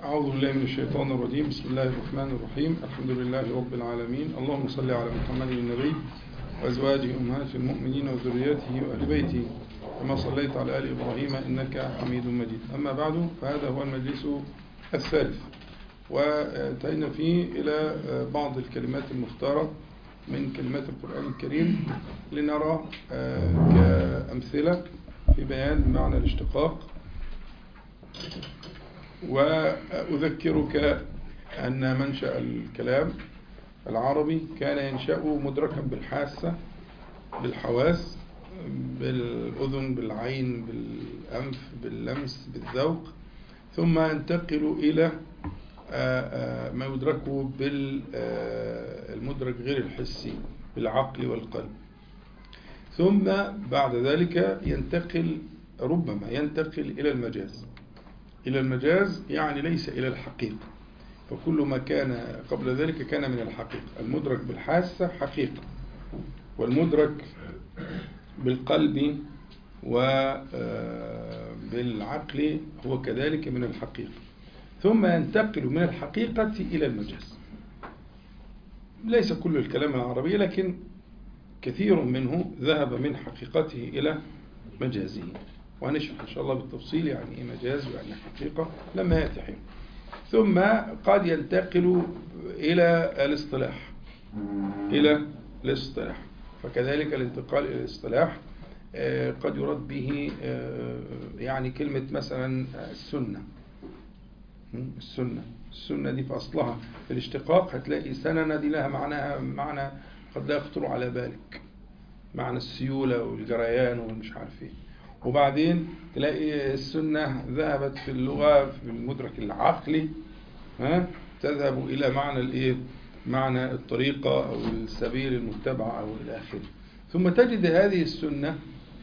أعوذ بالله من الشيطان الرجيم بسم الله الرحمن الرحيم الحمد لله رب العالمين اللهم صل على محمد النبي وأزواجه أمهات المؤمنين وذرياته وأهل بيته كما صليت على آل إبراهيم إنك حميد مجيد أما بعد فهذا هو المجلس الثالث وانتهينا فيه إلى بعض الكلمات المختارة من كلمات القرآن الكريم لنرى كأمثلة في بيان معنى الاشتقاق وأذكرك أن منشأ الكلام العربي كان ينشأ مدركا بالحاسة بالحواس بالأذن بالعين بالأنف باللمس بالذوق ثم ينتقل إلى ما يدرك بالمدرك غير الحسي بالعقل والقلب ثم بعد ذلك ينتقل ربما ينتقل إلى المجاز إلى المجاز يعني ليس إلى الحقيقة فكل ما كان قبل ذلك كان من الحقيقة المدرك بالحاسة حقيقة والمدرك بالقلب وبالعقل هو كذلك من الحقيقة ثم ينتقل من الحقيقة إلى المجاز ليس كل الكلام العربي لكن كثير منه ذهب من حقيقته إلى مجازه وهنشرح إن شاء الله بالتفصيل يعني إيه مجاز ويعني حقيقة لما يأتي حين ثم قد ينتقل إلى الاصطلاح إلى الاصطلاح فكذلك الانتقال إلى الاصطلاح قد يراد به يعني كلمة مثلا السنة السنة السنة دي في أصلها في الاشتقاق هتلاقي سننة دي لها معناها معنى قد لا يخطر على بالك معنى السيولة والجريان والمش عارف ايه وبعدين تلاقي السنة ذهبت في اللغة في المدرك العقلي ها تذهب إلى معنى الايه معنى الطريقة أو السبيل المتبع أو إلى آخره ثم تجد هذه السنة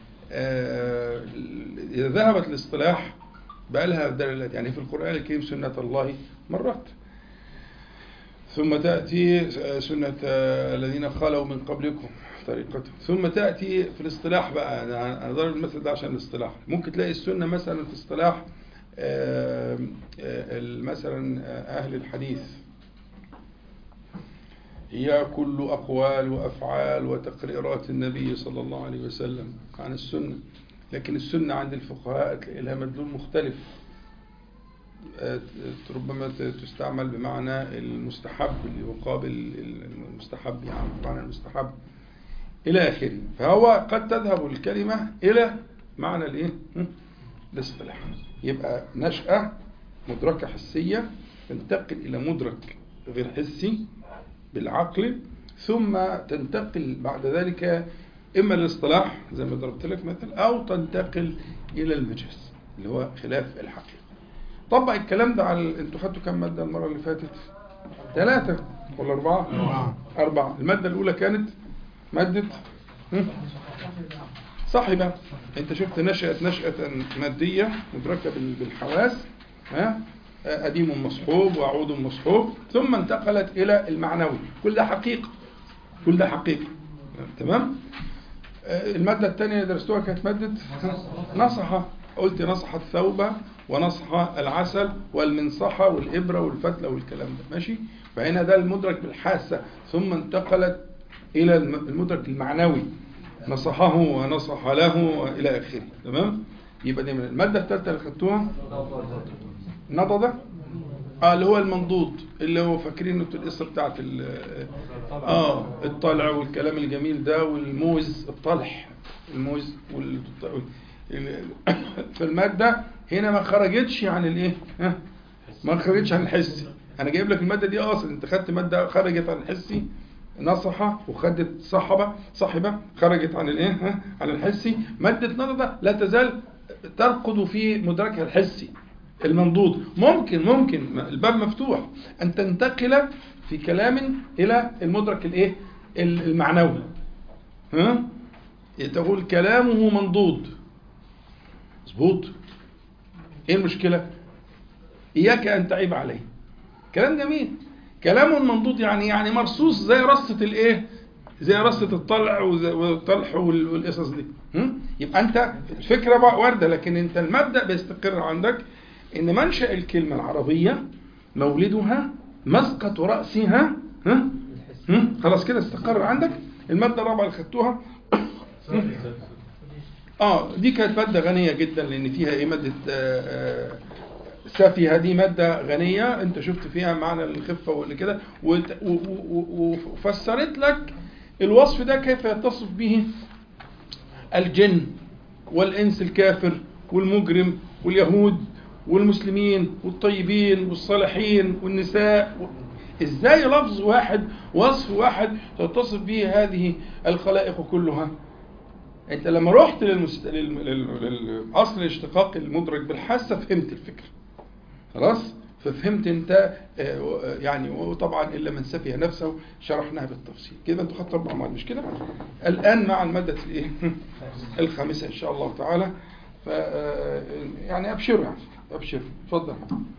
إذا ذهبت الاصطلاح بقى لها دلالات يعني في القرآن الكريم سنة الله مرات ثم تأتي سنة الذين خلوا من قبلكم طريقتهم ثم تأتي في الاصطلاح بقى أنا ضرب المثل ده عشان الاصطلاح ممكن تلاقي السنة مثلا في اصطلاح مثلا أهل الحديث هي كل أقوال وأفعال وتقريرات النبي صلى الله عليه وسلم عن السنة لكن السنة عند الفقهاء تلاقي لها مدلول مختلف ربما تستعمل بمعنى المستحب اللي يقابل المستحب يعني معنى المستحب إلى آخره فهو قد تذهب الكلمة إلى معنى الإيه؟ الاصطلاح يبقى نشأة مدركة حسية تنتقل إلى مدرك غير حسي بالعقل ثم تنتقل بعد ذلك إما الاصطلاح زي ما ضربت لك مثل أو تنتقل إلى المجاز اللي هو خلاف الحقيقة طبق الكلام ده على انتوا خدتوا كام مادة المرة اللي فاتت ثلاثة ولا أربعة أربعة المادة الأولى كانت مادة صاحبة انت شفت نشأة نشأة مادية مدركة بالحواس ها قديم مصحوب وعود مصحوب ثم انتقلت إلى المعنوي كل ده حقيقة كل ده حقيقة تمام المادة الثانية اللي درستوها كانت مادة نصحة قلت نصح الثوبة ونصح العسل والمنصحة والإبرة والفتلة والكلام ده ماشي فهنا ده المدرك بالحاسة ثم انتقلت إلى المدرك المعنوي نصحه ونصح له إلى آخره تمام يبقى دي من المادة الثالثة اللي خدتوها نضدة اه اللي هو المنضود اللي هو فاكرين انتوا القصه بتاعت اه الطلع والكلام الجميل ده والموز الطلح الموز وال فالماده هنا ما خرجتش عن الايه ها ما خرجتش عن الحسي انا جايب لك الماده دي اصلا انت خدت ماده خرجت عن الحسي نصحة وخدت صحبة صاحبة خرجت عن الايه ها عن الحسي مادة نضدة لا تزال ترقد في مدركها الحسي المنضود ممكن ممكن الباب مفتوح أن تنتقل في كلام إلى المدرك الإيه المعنوي ها تقول كلامه منضود مظبوط ايه المشكلة إياك أن تعيب عليه كلام جميل كلام منضود يعني يعني مرصوص زي رصة الإيه زي رصة الطلع والطلح والقصص دي يبقى أنت الفكرة واردة لكن أنت المبدأ بيستقر عندك إن منشأ الكلمة العربية مولدها مسقط رأسها ها؟ ها؟ خلاص كده استقر عندك المادة الرابعة اللي خدتوها اه دي كانت مادة غنية جدا لأن فيها ايه مادة آه، آه، سافية دي مادة غنية انت شفت فيها معنى الخفة واللي كده وت- و- و- و- وفسرت لك الوصف ده كيف يتصف به الجن والإنس الكافر والمجرم واليهود والمسلمين والطيبين والصالحين والنساء و... ازاي لفظ واحد وصف واحد تتصف به هذه الخلائق كلها انت لما رحت للمست... لل... لل... للاصل الاشتقاق المدرك بالحاسه فهمت الفكره خلاص ففهمت انت آه، يعني وطبعا الا من سفه نفسه شرحناها بالتفصيل كده انتوا خدتوا اربع مواد مش كده الان مع الماده الايه الخامسه ان شاء الله تعالى ف آه، يعني ابشروا يعني ابشروا اتفضل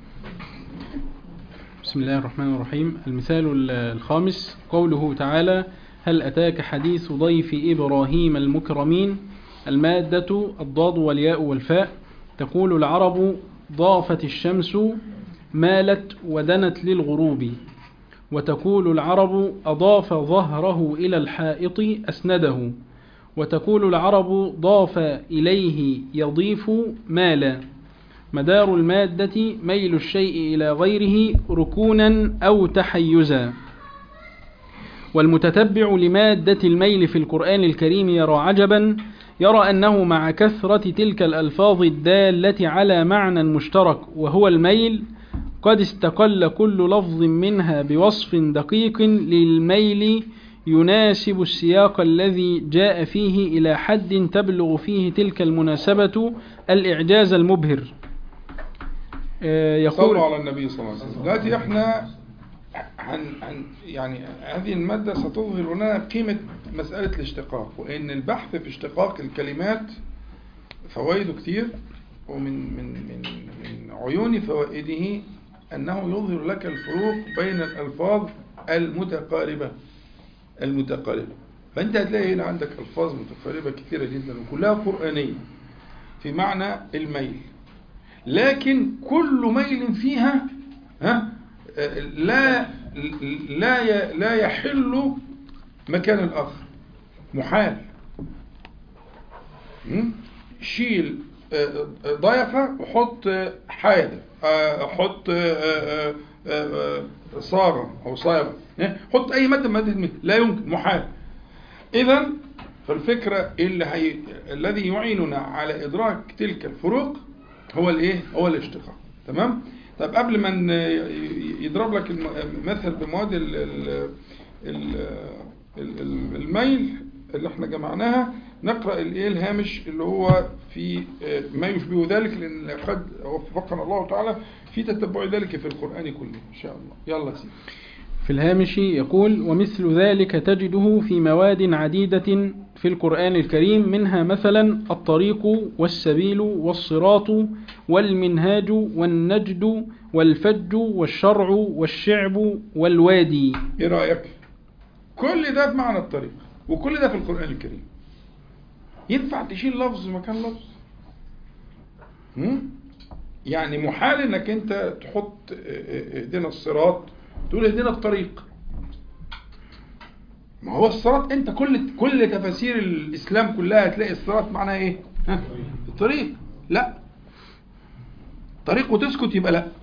بسم الله الرحمن الرحيم المثال ال- الخامس قوله تعالى هل أتاك حديث ضيف إبراهيم المكرمين المادة الضاد والياء والفاء تقول العرب ضافت الشمس مالت ودنت للغروب وتقول العرب أضاف ظهره إلى الحائط أسنده وتقول العرب ضاف إليه يضيف مالا مدار المادة ميل الشيء إلى غيره ركونا أو تحيزا والمتتبع لمادة الميل في القرآن الكريم يرى عجبا يرى أنه مع كثرة تلك الألفاظ الدالة على معنى مشترك وهو الميل قد استقل كل لفظ منها بوصف دقيق للميل يناسب السياق الذي جاء فيه إلى حد تبلغ فيه تلك المناسبة الإعجاز المبهر آه، يقول صلوا على النبي صلى الله عليه وسلم دلوقتي احنا عن عن يعني هذه المادة ستظهر لنا قيمة مسألة الاشتقاق وإن البحث في اشتقاق الكلمات فوائده كتير ومن من من من عيون فوائده أنه يظهر لك الفروق بين الألفاظ المتقاربة المتقاربة فأنت هتلاقي هنا عندك ألفاظ متقاربة كثيرة جدا وكلها قرآنية في معنى الميل لكن كل ميل فيها ها لا لا ي- لا يحل مكان الآخر محال م? شيل آه، آه، ضيفة وحط آه، حايدة آه، حط آه، آه، آه، آه، صاغة أو صاغة ها؟ حط أي مادة من مادة الميل لا يمكن محال إذا فالفكرة اللي هي الذي يعيننا على إدراك تلك الفروق هو الإيه؟ هو الاشتقاق تمام؟ طب قبل ما ن- يضرب لك الم- مثل بمواد ال- ال- ال- ال- ال- الميل اللي احنا جمعناها نقرأ الايه الهامش اللي هو في آه، ما يشبه ذلك لأن قد وفقنا الله تعالى في تتبع ذلك في القرآن كله إن شاء الله يلا يا سيدي في الهامش يقول ومثل ذلك تجده في مواد عديدة في القرآن الكريم منها مثلا الطريق والسبيل والصراط والمنهاج والنجد والفج والشرع والشعب والوادي ايه رأيك كل ده بمعنى الطريق وكل ده في القرآن الكريم ينفع تشيل لفظ مكان لفظ هم؟ يعني محال انك انت تحط اه، اه، اهدنا الصراط تقول اهدنا الطريق ما هو الصراط انت كل كل تفاسير الاسلام كلها هتلاقي الصراط معناها ايه ها؟ الطريق لا طريق وتسكت يبقى لا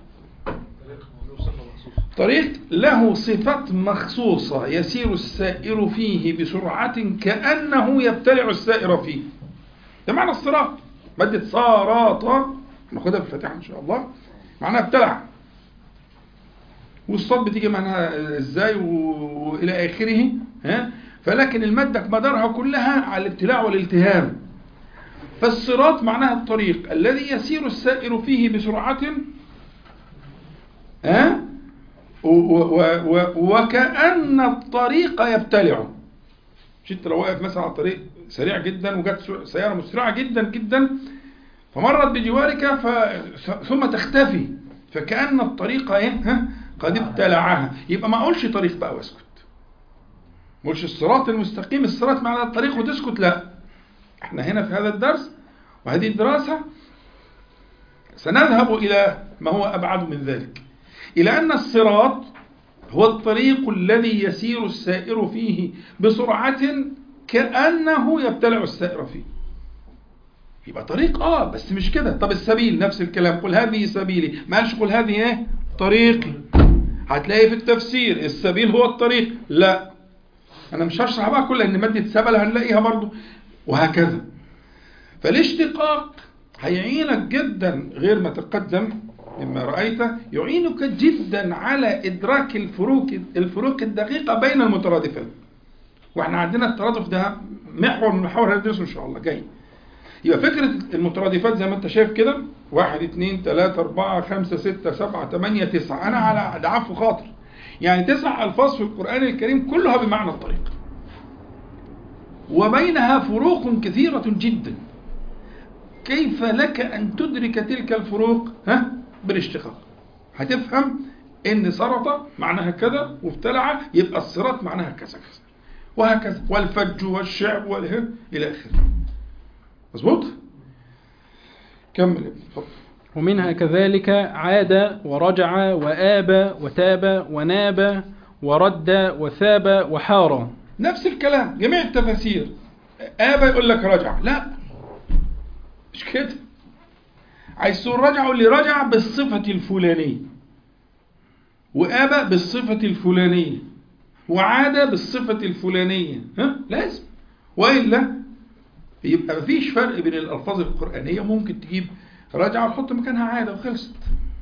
طريق له صفات مخصوصة يسير السائر فيه بسرعة كأنه يبتلع السائر فيه ده معنى الصراط مادة صاراطة ناخدها في الفاتحة إن شاء الله معناها ابتلع والصاد بتيجي معناها ازاي و- والى اخره ها فلكن المادة مدارها كلها على الابتلاع والالتهام فالصراط معناها الطريق الذي يسير السائر فيه بسرعة ها و- و- و- وكأن الطريق يبتلعه مش انت لو واقف مثلا على الطريق سريع جدا وجت س- سيارة مسرعة جدا جدا فمرت بجوارك ف... ثم تختفي فكأن الطريق ايه ها قد ابتلعها يبقى ما اقولش طريق بقى واسكت ما اقولش الصراط المستقيم الصراط معنى الطريق وتسكت لا احنا هنا في هذا الدرس وهذه الدراسة سنذهب إلى ما هو أبعد من ذلك إلى أن الصراط هو الطريق الذي يسير السائر فيه بسرعة كأنه يبتلع السائر فيه يبقى طريق اه بس مش كده طب السبيل نفس الكلام قل هذه سبيلي ما قالش قل هذه ايه طريقي هتلاقي في التفسير السبيل هو الطريق لا انا مش هشرح بقى كلها ان ماده سبل هنلاقيها برضو وهكذا فالاشتقاق هيعينك جدا غير ما تقدم مما رأيت يعينك جدا على إدراك الفروق الفروق الدقيقة بين المترادفات واحنا عندنا الترادف ده محور من محاور هندسه ان شاء الله جاي يبقى فكرة المترادفات زي ما انت شايف كده واحد اتنين تلاتة اربعة خمسة ستة سبعة تمانية تسعة انا على ده عفو خاطر يعني تسع الفاظ في القرآن الكريم كلها بمعنى الطريق وبينها فروق كثيرة جدا كيف لك أن تدرك تلك الفروق ها بالاشتقاق هتفهم ان سرط معناها كذا وابتلع يبقى الصراط معناها كذا كذا وهكذا والفج والشعب واله الى اخره مظبوط كمل يا ابني اتفضل ومنها كذلك عاد ورجع وآب وتاب وناب ورد وثاب وحار نفس الكلام جميع التفاسير آبا يقول لك رجع لا مش كده عايز تقول رجع اللي رجع بالصفة الفلانية وآبى بالصفة الفلانية وعاد بالصفة الفلانية ها لازم وإلا يبقى مفيش فرق بين الألفاظ القرآنية ممكن تجيب رجع وتحط مكانها عادة وخلصت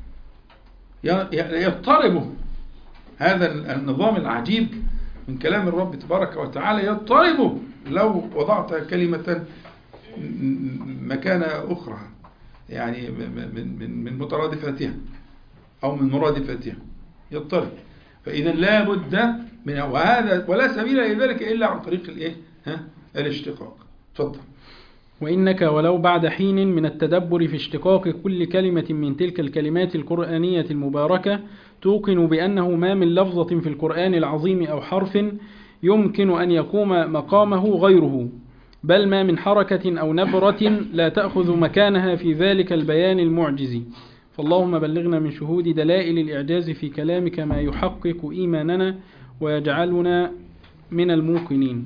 يضطرب هذا النظام العجيب من كلام الرب تبارك وتعالى يضطرب لو وضعت كلمة مكان أخرى يعني من من من مترادفاتها أو من مرادفاتها يضطرب فإذا لا بد من وهذا ولا سبيل إلى ذلك إلا عن طريق الإيه؟ ها؟ الاشتقاق. تفضل. وإنك ولو بعد حين من التدبر في اشتقاق كل كلمة من تلك الكلمات القرآنية المباركة توقن بأنه ما من لفظة في القرآن العظيم أو حرف يمكن أن يقوم مقامه غيره بل ما من حركة أو نبرة لا تأخذ مكانها في ذلك البيان المعجز فاللهم بلغنا من شهود دلائل الإعجاز في كلامك ما يحقق إيماننا ويجعلنا من الموقنين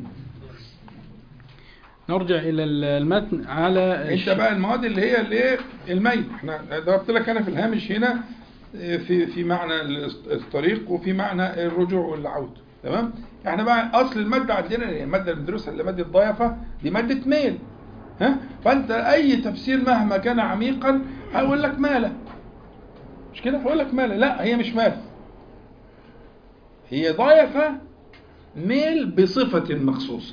نرجع إلى المتن على انت بقى المواد اللي هي الايه الميل احنا ضربت لك انا في الهامش هنا في في معنى الطريق وفي معنى الرجوع والعود تمام احنا بقى اصل الماده عندنا الماده اللي بندرسها اللي ماده ضيفه دي ماده ميل ها فانت اي تفسير مهما كان عميقا هقول لك ماله مش كده هقول لك ماله لا هي مش ماله هي ضيفه ميل بصفه مخصوصه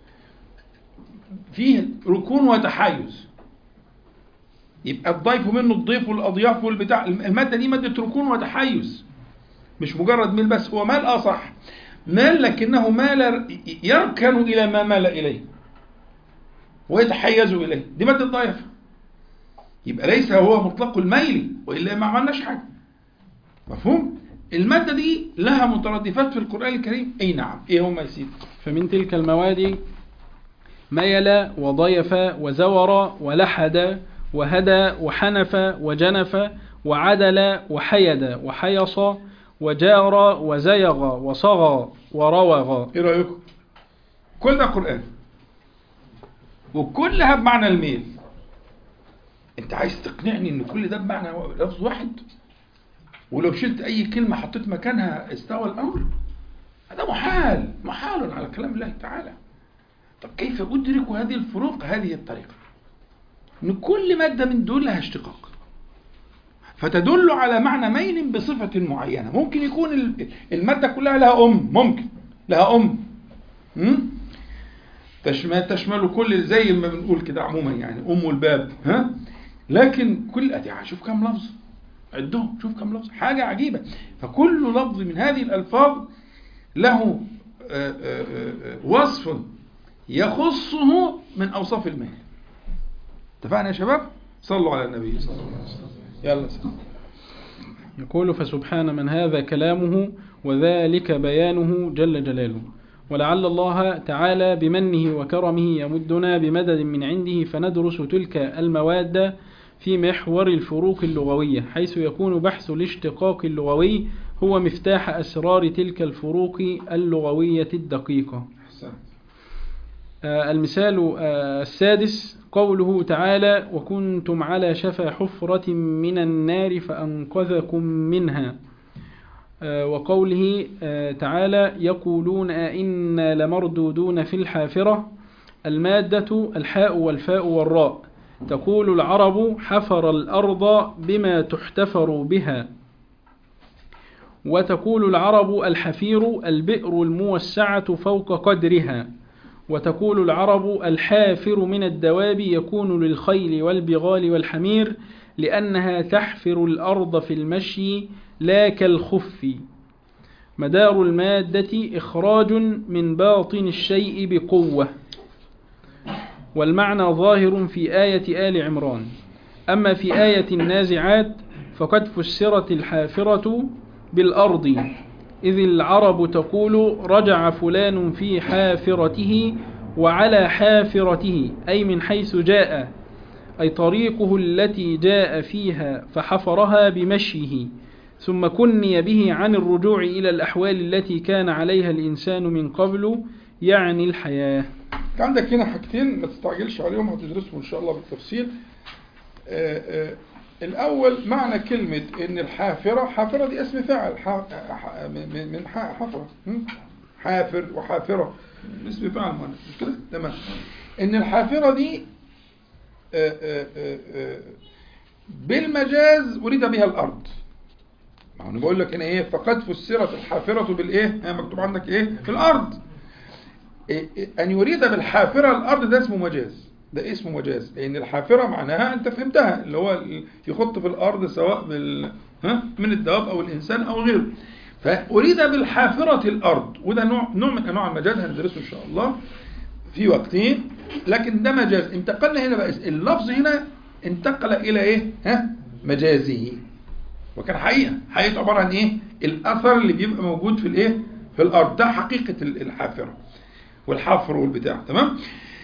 فيه ركون وتحيز يبقى الضيف منه الضيف والاضياف والبتاع الماده دي ماده ركون وتحيز مش مجرد ميل بس هو مال اه صح مال لكنه مال يركن الى ما مال اليه ويتحيز اليه دي ماده ضيف يبقى ليس هو مطلق الميل والا ما عملناش حاجه مفهوم الماده دي لها مترادفات في القران الكريم اي نعم ايه هم يا سيدي فمن تلك المواد ميل وضيف وزور ولحد وهدى وحنف وجنف وعدل وحيد وحيص وجار وزيغ وصغى وروغ ايه رايكم كل ده قران وكلها بمعنى الميل انت عايز تقنعني ان كل ده بمعنى لفظ واحد ولو شلت اي كلمه حطيت مكانها استوى الامر هذا محال محال على كلام الله تعالى طب كيف أدرك هذه الفروق هذه الطريقة إن كل مادة من دول لها اشتقاق فتدل على معنى ميل بصفة معينة ممكن يكون المادة كلها لها أم ممكن لها أم تشمل, تشمل كل زي ما بنقول كده عموما يعني أم الباب ها لكن كل أدي شوف كم لفظ عدهم شوف كم لفظ حاجة عجيبة فكل لفظ من هذه الألفاظ له آآ آآ وصف يخصه من أوصاف المال اتفقنا يا شباب صلوا على النبي صلى الله عليه وسلم يلا سلام يقول فسبحان من هذا كلامه وذلك بيانه جل جلاله ولعل الله تعالى بمنه وكرمه يمدنا بمدد من عنده فندرس تلك المواد في محور الفروق اللغوية حيث يكون بحث الاشتقاق اللغوي هو مفتاح أسرار تلك الفروق اللغوية الدقيقة أحسنت آه، المثال آه، السادس قوله تعالى وكنتم على شفا حفرة من النار فأنقذكم منها آه، وقوله آه، تعالى يقولون أئنا لمردودون في الحافرة المادة الحاء والفاء والراء تقول العرب حفر الأرض بما تحتفر بها وتقول العرب الحفير البئر الموسعة فوق قدرها وتقول العرب الحافر من الدواب يكون للخيل والبغال والحمير لأنها تحفر الأرض في المشي لا كالخف مدار المادة إخراج من باطن الشيء بقوة والمعنى ظاهر في آية آل عمران أما في آية النازعات فقد فسرت الحافرة بالأرض إذ العرب تقول رجع فلان في حافرته وعلى حافرته أي من حيث جاء أي طريقه التي جاء فيها فحفرها بمشيه ثم كني به عن الرجوع إلى الأحوال التي كان عليها الإنسان من قبل يعني الحياة عندك هنا حاجتين ما تستعجلش عليهم هتدرسهم ان شاء الله بالتفصيل آه، آه، الاول معنى كلمة ان الحافرة حافرة دي اسم فاعل ح- ح- من من ح- حفرة هم؟ حافر وحافرة اسم فاعل مؤنث مش كده تمام ان الحافرة دي آه، آه، آه، آه، بالمجاز اريد بها الارض ما هو انا بقول لك هنا ايه فقد فسرت الحافرة بالايه ها مكتوب عندك ايه في الارض إيه إيه أن يريد بالحافرة الأرض ده اسمه مجاز ده اسمه مجاز لأن الحافرة معناها أنت فهمتها اللي هو ال- يخط في الأرض سواء بال ها من الدواب أو الإنسان أو غيره فأريد بالحافرة الأرض وده نوع نوع من أنواع المجاز هندرسه إن شاء الله في وقتين لكن ده مجاز انتقلنا هنا بقى اللفظ هنا انتقل إلى إيه ها مجازه وكان حقيقة حقيقة عبارة عن إيه الأثر اللي بيبقى موجود في الإيه في الأرض ده حقيقة ال- الحافرة والحفر والبتاع تمام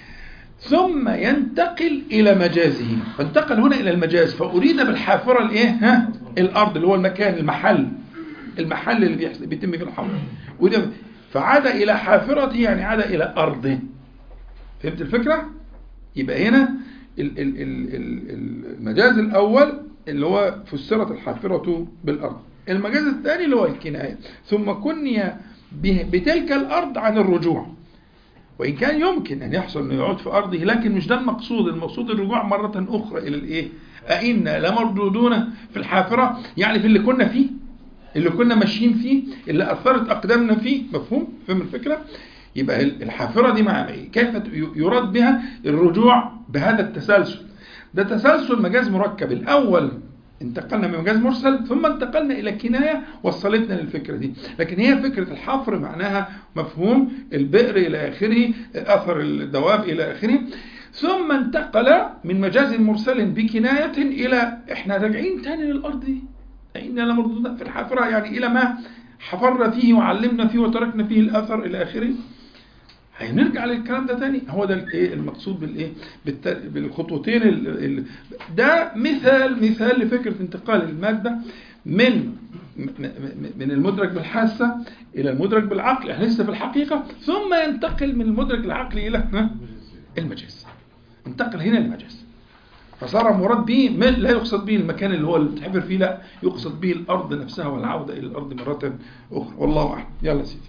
ثم ينتقل إلى مجازه فانتقل هنا إلى المجاز فأريد بالحافرة الإيه ها الأرض اللي هو المكان المحل المحل اللي بيحصل بيتم فيه الحفر وده فعاد إلى حافرته يعني عاد إلى أرضه فهمت الفكرة؟ يبقى هنا ال- ال- ال- ال- المجاز الأول اللي هو فسرت الحافرة بالأرض المجاز الثاني اللي هو الكناية ثم كني به- بتلك الأرض عن الرجوع وإن كان يمكن أن يحصل أنه يعود في أرضه لكن مش ده المقصود المقصود الرجوع مرة أخرى إلى الإيه أئنا لمردودون في الحافرة يعني في اللي كنا فيه اللي كنا ماشيين فيه اللي أثرت أقدامنا فيه مفهوم فهم الفكرة يبقى الحافرة دي معنى إيه كيف يراد بها الرجوع بهذا التسلسل ده تسلسل مجاز مركب الأول انتقلنا من مجاز مرسل ثم انتقلنا إلى كناية وصلتنا للفكرة دي لكن هي فكرة الحفر معناها مفهوم البئر إلى آخره أثر الدواب إلى آخره ثم انتقل من مجاز مرسل بكناية إلى إحنا راجعين تاني للأرض دي إنا لمردودون في الحافرة يعني إلى ما حفرنا فيه وعلمنا فيه وتركنا فيه الأثر إلى آخره هنرجع للكلام ده تاني هو ده الايه المقصود بالايه بالت- بالخطوتين ال... ال... ده مثال مثال لفكره انتقال الماده من م- م- من المدرك بالحاسه الى المدرك بالعقل احنا لسه في الحقيقه ثم ينتقل من المدرك العقلي الى ها؟ المجاز انتقل هنا المجاز فصار مراد به ما- لا يقصد به المكان اللي هو اللي بتحفر فيه لا يقصد به الارض نفسها والعوده الى الارض مره اخرى والله اعلم يلا سيدي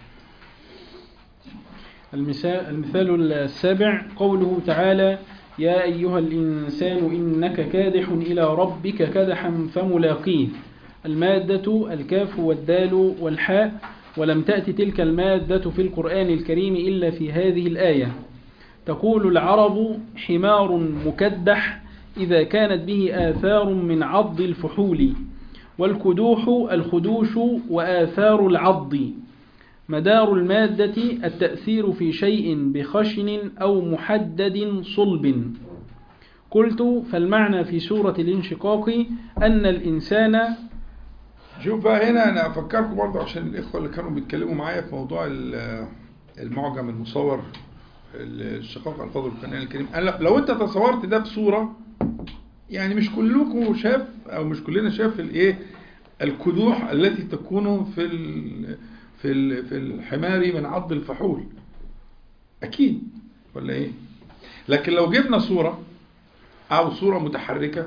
المثال, المثال السابع قوله تعالى يا أيها الإنسان إنك كادح إلى ربك كدحا فملاقيه المادة الكاف والدال والحاء ولم تأت تلك المادة في القرآن الكريم إلا في هذه الآية تقول العرب حمار مكدح إذا كانت به آثار من عض الفحول والكدوح الخدوش وآثار العض مدار المادة التأثير في شيء بخشن أو محدد صلب قلت فالمعنى في سورة الانشقاق أن الإنسان شوف بقى هنا انا افكركم برضه عشان الاخوه اللي كانوا بيتكلموا معايا في موضوع ال- المعجم المصور الشقاق الفاظ القران الكريم أنا لو انت تصورت ده بصوره يعني مش كلكم شاف او مش كلنا شاف الايه الكدوح التي تكون في ال في ال في الحمار من عض الفحول اكيد ولا ايه لكن لو جبنا صورة او صورة متحركة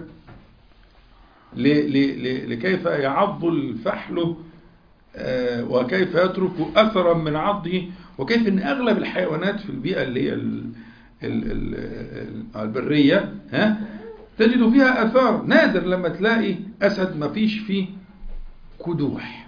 ل ل ل لكيف يعض الفحل آه، وكيف يترك اثرا من عضه وكيف ان اغلب الحيوانات في البيئة اللي هي ال ال ال البرية ها تجد فيها اثار نادر لما تلاقي اسد ما فيش فيه كدوح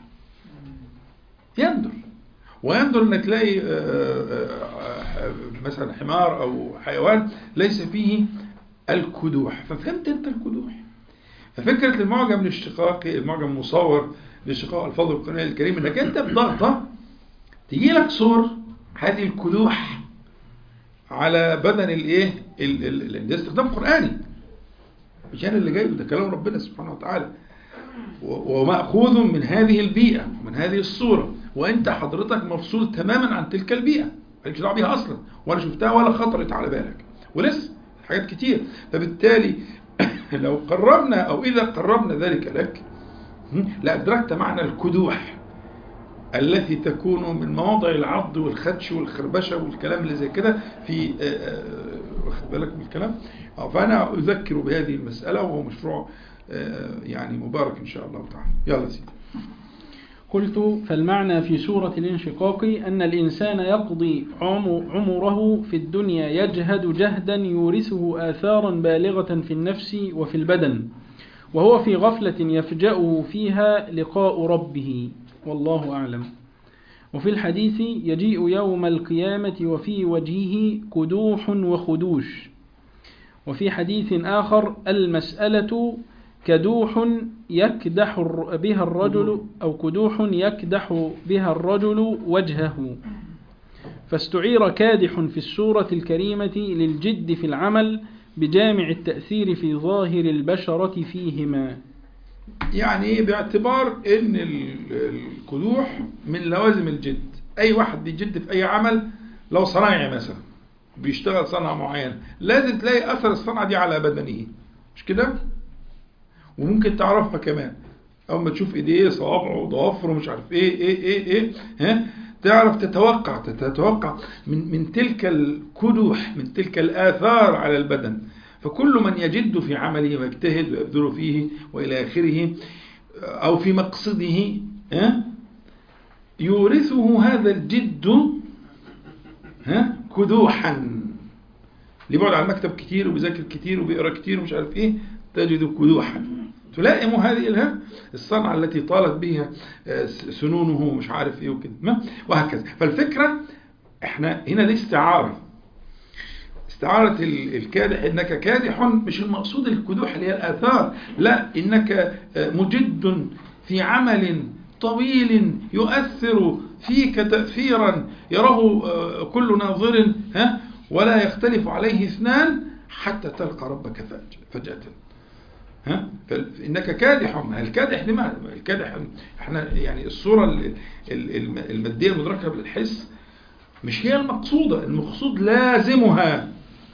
يندر ويندر انك تلاقي آه، آه، آه، مثلا حمار او حيوان ليس فيه الكدوح ففهمت انت الكدوح ففكرة المعجم الاشتقاقي المعجم المصور لاشتقاق الفاظ القرآن الكريم انك انت بضغطة تجي لك صور هذه الكدوح على بدن الايه ال- ال- ال- ده استخدام قرآني مش انا اللي جايبه ده كلام ربنا سبحانه وتعالى و- ومأخوذ من هذه البيئة ومن هذه الصورة وانت حضرتك مفصول تماما عن تلك البيئة مالكش دعوه بيها اصلا ولا شفتها ولا خطرت على بالك ولسه حاجات كتير فبالتالي لو قربنا او اذا قربنا ذلك لك لأدركت معنى الكدوح التي تكون من مواضع العض والخدش والخربشة والكلام اللي زي كده في آه، آه، واخد بالك من الكلام آه، فأنا أذكر بهذه المسألة وهو مشروع آه، يعني مبارك إن شاء الله تعالى يلا سيدي قلت فالمعنى في سورة الانشقاق أن الإنسان يقضي عم- عمره في الدنيا يجهد جهدا يورثه آثارا بالغة في النفس وفي البدن وهو في غفلة يفجأه فيها لقاء ربه والله أعلم وفي الحديث يجيء يوم القيامة وفي وجهه كدوح وخدوش وفي حديث آخر المسألة كدوح يكدح الر- بها الرجل أو كدوح يكدح بها الرجل وجهه فاستعير كادح في السورة الكريمة للجد في العمل بجامع التأثير في ظاهر البشرة فيهما يعني باعتبار ان ال- الكدوح من لوازم الجد اي واحد بيجد في اي عمل لو صنايعي مثلا بيشتغل صنعة معينة لازم تلاقي اثر الصنعة دي على بدنه مش كده وممكن تعرفها كمان اول ما تشوف ايديه صوابعه وضوافره مش عارف ايه ايه ايه ايه ها تعرف تتوقع تتوقع من من تلك الكدوح من تلك الاثار على البدن فكل من يجد في عمله ويجتهد ويبذل فيه والى اخره او في مقصده ها يورثه هذا الجد ها كدوحا اللي بيقعد على المكتب كتير وبيذاكر كتير وبيقرا كتير ومش عارف ايه تجد كدوحا تلائم هذه الها الصنعة التي طالت بها آه، سنونه ومش عارف ايه وكده ما؟ وهكذا فالفكرة احنا هنا دي استعارة استعارة ال- الكادح انك كادح مش المقصود الكدوح اللي هي الاثار لا انك آه، مجد في عمل طويل يؤثر فيك تأثيرا يراه آه، كل ناظر ها ولا يختلف عليه اثنان حتى تلقى ربك فج- فجأة ها فإنك كادح ما الكادح لماذا الكادح احنا يعني الصورة ال- ال- الم- المادية المدركة بالحس مش هي المقصودة المقصود لازمها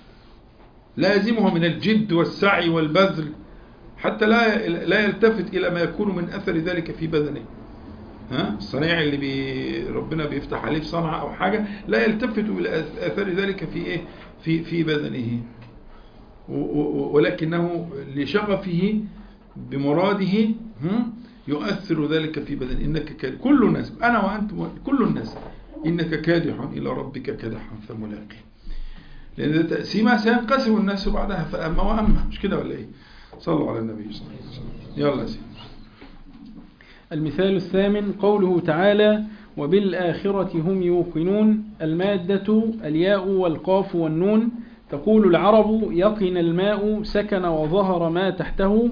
لازمها من الجد والسعي والبذل حتى لا لا يلتفت إلى ما يكون من أثر ذلك في بدنه ها الصنيع اللي بي ربنا بيفتح عليه في صنعة أو حاجة لا يلتفت إلى أثر ذلك في إيه في في بدنه و- و- ولكنه لشغفه بمراده هم، يؤثر ذلك في بدن إنك كاد كل الناس أنا وأنت كل الناس إنك كادح إلى ربك كدحا فملاقيه لأن ده تقسيمة سينقسم الناس بعدها فأما وأما مش كده ولا إيه صلوا على النبي صلى الله عليه وسلم يلا يا سيدي المثال الثامن قوله تعالى وبالآخرة هم يوقنون المادة الياء والقاف والنون تقول العرب يقن الماء سكن وظهر ما تحته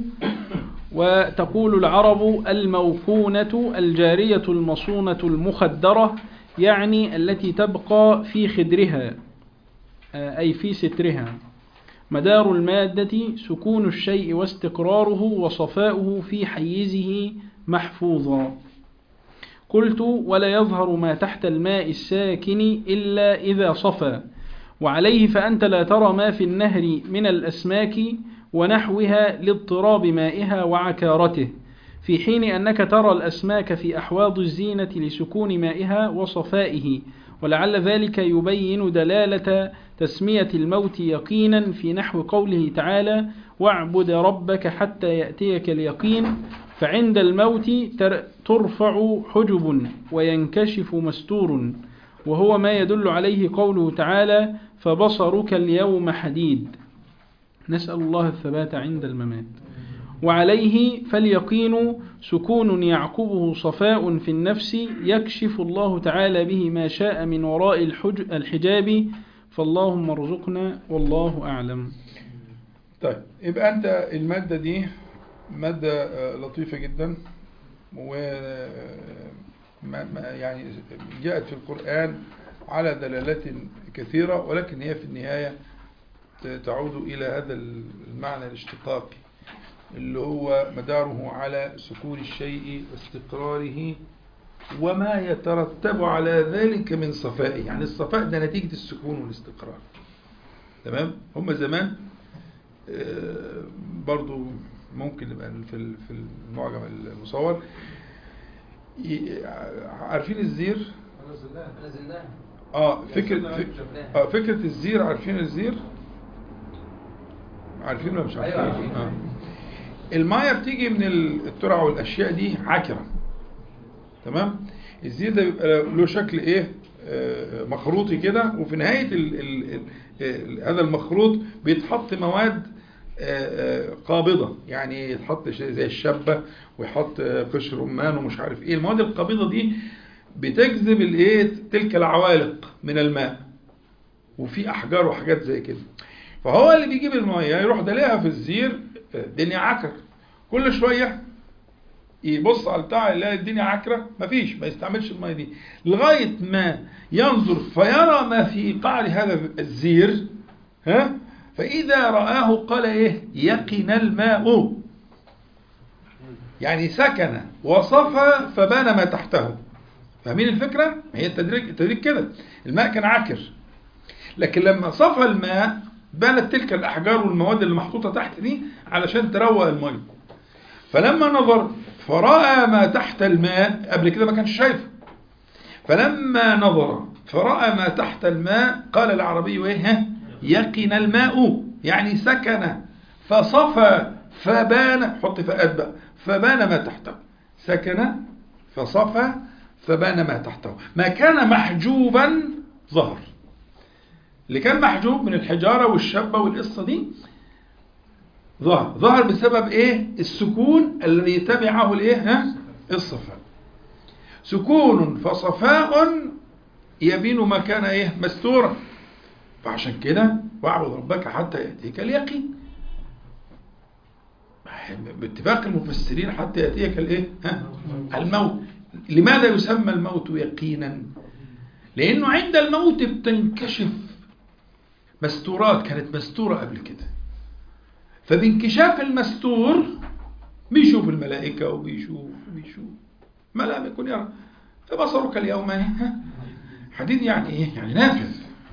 وتقول العرب الموقونة الجارية المصونة المخدرة يعني التي تبقى في خدرها آه، أي في سترها مدار المادة سكون الشيء واستقراره وصفاؤه في حيزه محفوظا قلت ولا يظهر ما تحت الماء الساكن إلا إذا صفى وعليه فأنت لا ترى ما في النهر من الأسماك ونحوها لاضطراب مائها وعكارته في حين أنك ترى الأسماك في أحواض الزينة لسكون مائها وصفائه ولعل ذلك يبين دلالة تسمية الموت يقينا في نحو قوله تعالى واعبد ربك حتى يأتيك اليقين فعند الموت تر- ترفع حجب وينكشف مستور وهو ما يدل عليه قوله تعالى فبصرك اليوم حديد نسأل الله الثبات عند الممات وعليه فاليقين سكون يعقبه صفاء في النفس يكشف الله تعالى به ما شاء من وراء الحج الحجاب فاللهم ارزقنا والله أعلم طيب يبقى أنت المادة دي مادة آه، لطيفة جدا و ما- ما- يعني جاءت في القرآن على دلالات كثيرة ولكن هي في النهاية ت- تعود إلى هذا المعنى الاشتقاقي اللي هو مداره على سكون الشيء واستقراره وما يترتب على ذلك من صفائه يعني الصفاء ده نتيجة السكون والاستقرار تمام هم زمان آه، برضو ممكن نبقى في ال- في المعجم المصور ي- عارفين الزير نزلناها اه فكرة فك- اه فكرة الزير عارفين الزير عارفين ولا مش عارفين أيوة عارفين. آه. المية بتيجي من ال- الترع والاشياء دي عكرة تمام الزير ده بيبقى له شكل ايه آه، مخروطي كده وفي نهاية ال ال ال ال هذا المخروط بيتحط مواد آه، آه، قابضة يعني يتحط شيء زي الشبة ويحط آه، قشر رمان ومش عارف ايه المواد القابضة دي بتجذب الايه تلك العوالق من الماء وفي احجار وحاجات زي كده فهو اللي بيجيب الميه يروح دلقها في الزير الدنيا عكر كل شويه يبص على بتاع يلاقي الدنيا عكره مفيش ما يستعملش الميه دي لغايه ما ينظر فيرى ما في قعر هذا الزير ها فاذا رآه قال ايه يقن الماء يعني سكن وصفى فبان ما تحته فاهمين الفكرة؟ ما هي التدريج التدريج كده الماء كان عكر لكن لما صفى الماء بانت تلك الأحجار والمواد اللي محطوطة تحت دي علشان تروق المية فلما نظر فرأى ما تحت الماء قبل كده ما كانش شايفه فلما نظر فرأى ما تحت الماء قال العربي ايه ها يقن الماء يعني سكن فصفى فبان حط فاءات بقى فبان ما تحته سكن فصفى فبان ما تحته ما كان محجوبا ظهر اللي كان محجوب من الحجارة والشبة والقصة دي ظهر ظهر بسبب ايه السكون الذي تبعه الايه ها الصفاء سكون فصفاء يبين ما كان ايه مستورا فعشان كده واعبد ربك حتى يأتيك اليقين باتفاق المفسرين حتى يأتيك الايه ها الموت لماذا يسمى الموت يقينا لانه عند الموت بتنكشف مستورات كانت مستورة قبل كده فبانكشاف المستور بيشوف الملائكة وبيشوف وبيشوف ما لم يكن يرى فبصرك اليوم إيه؟ ها؟ حديد يعني ايه يعني نافذ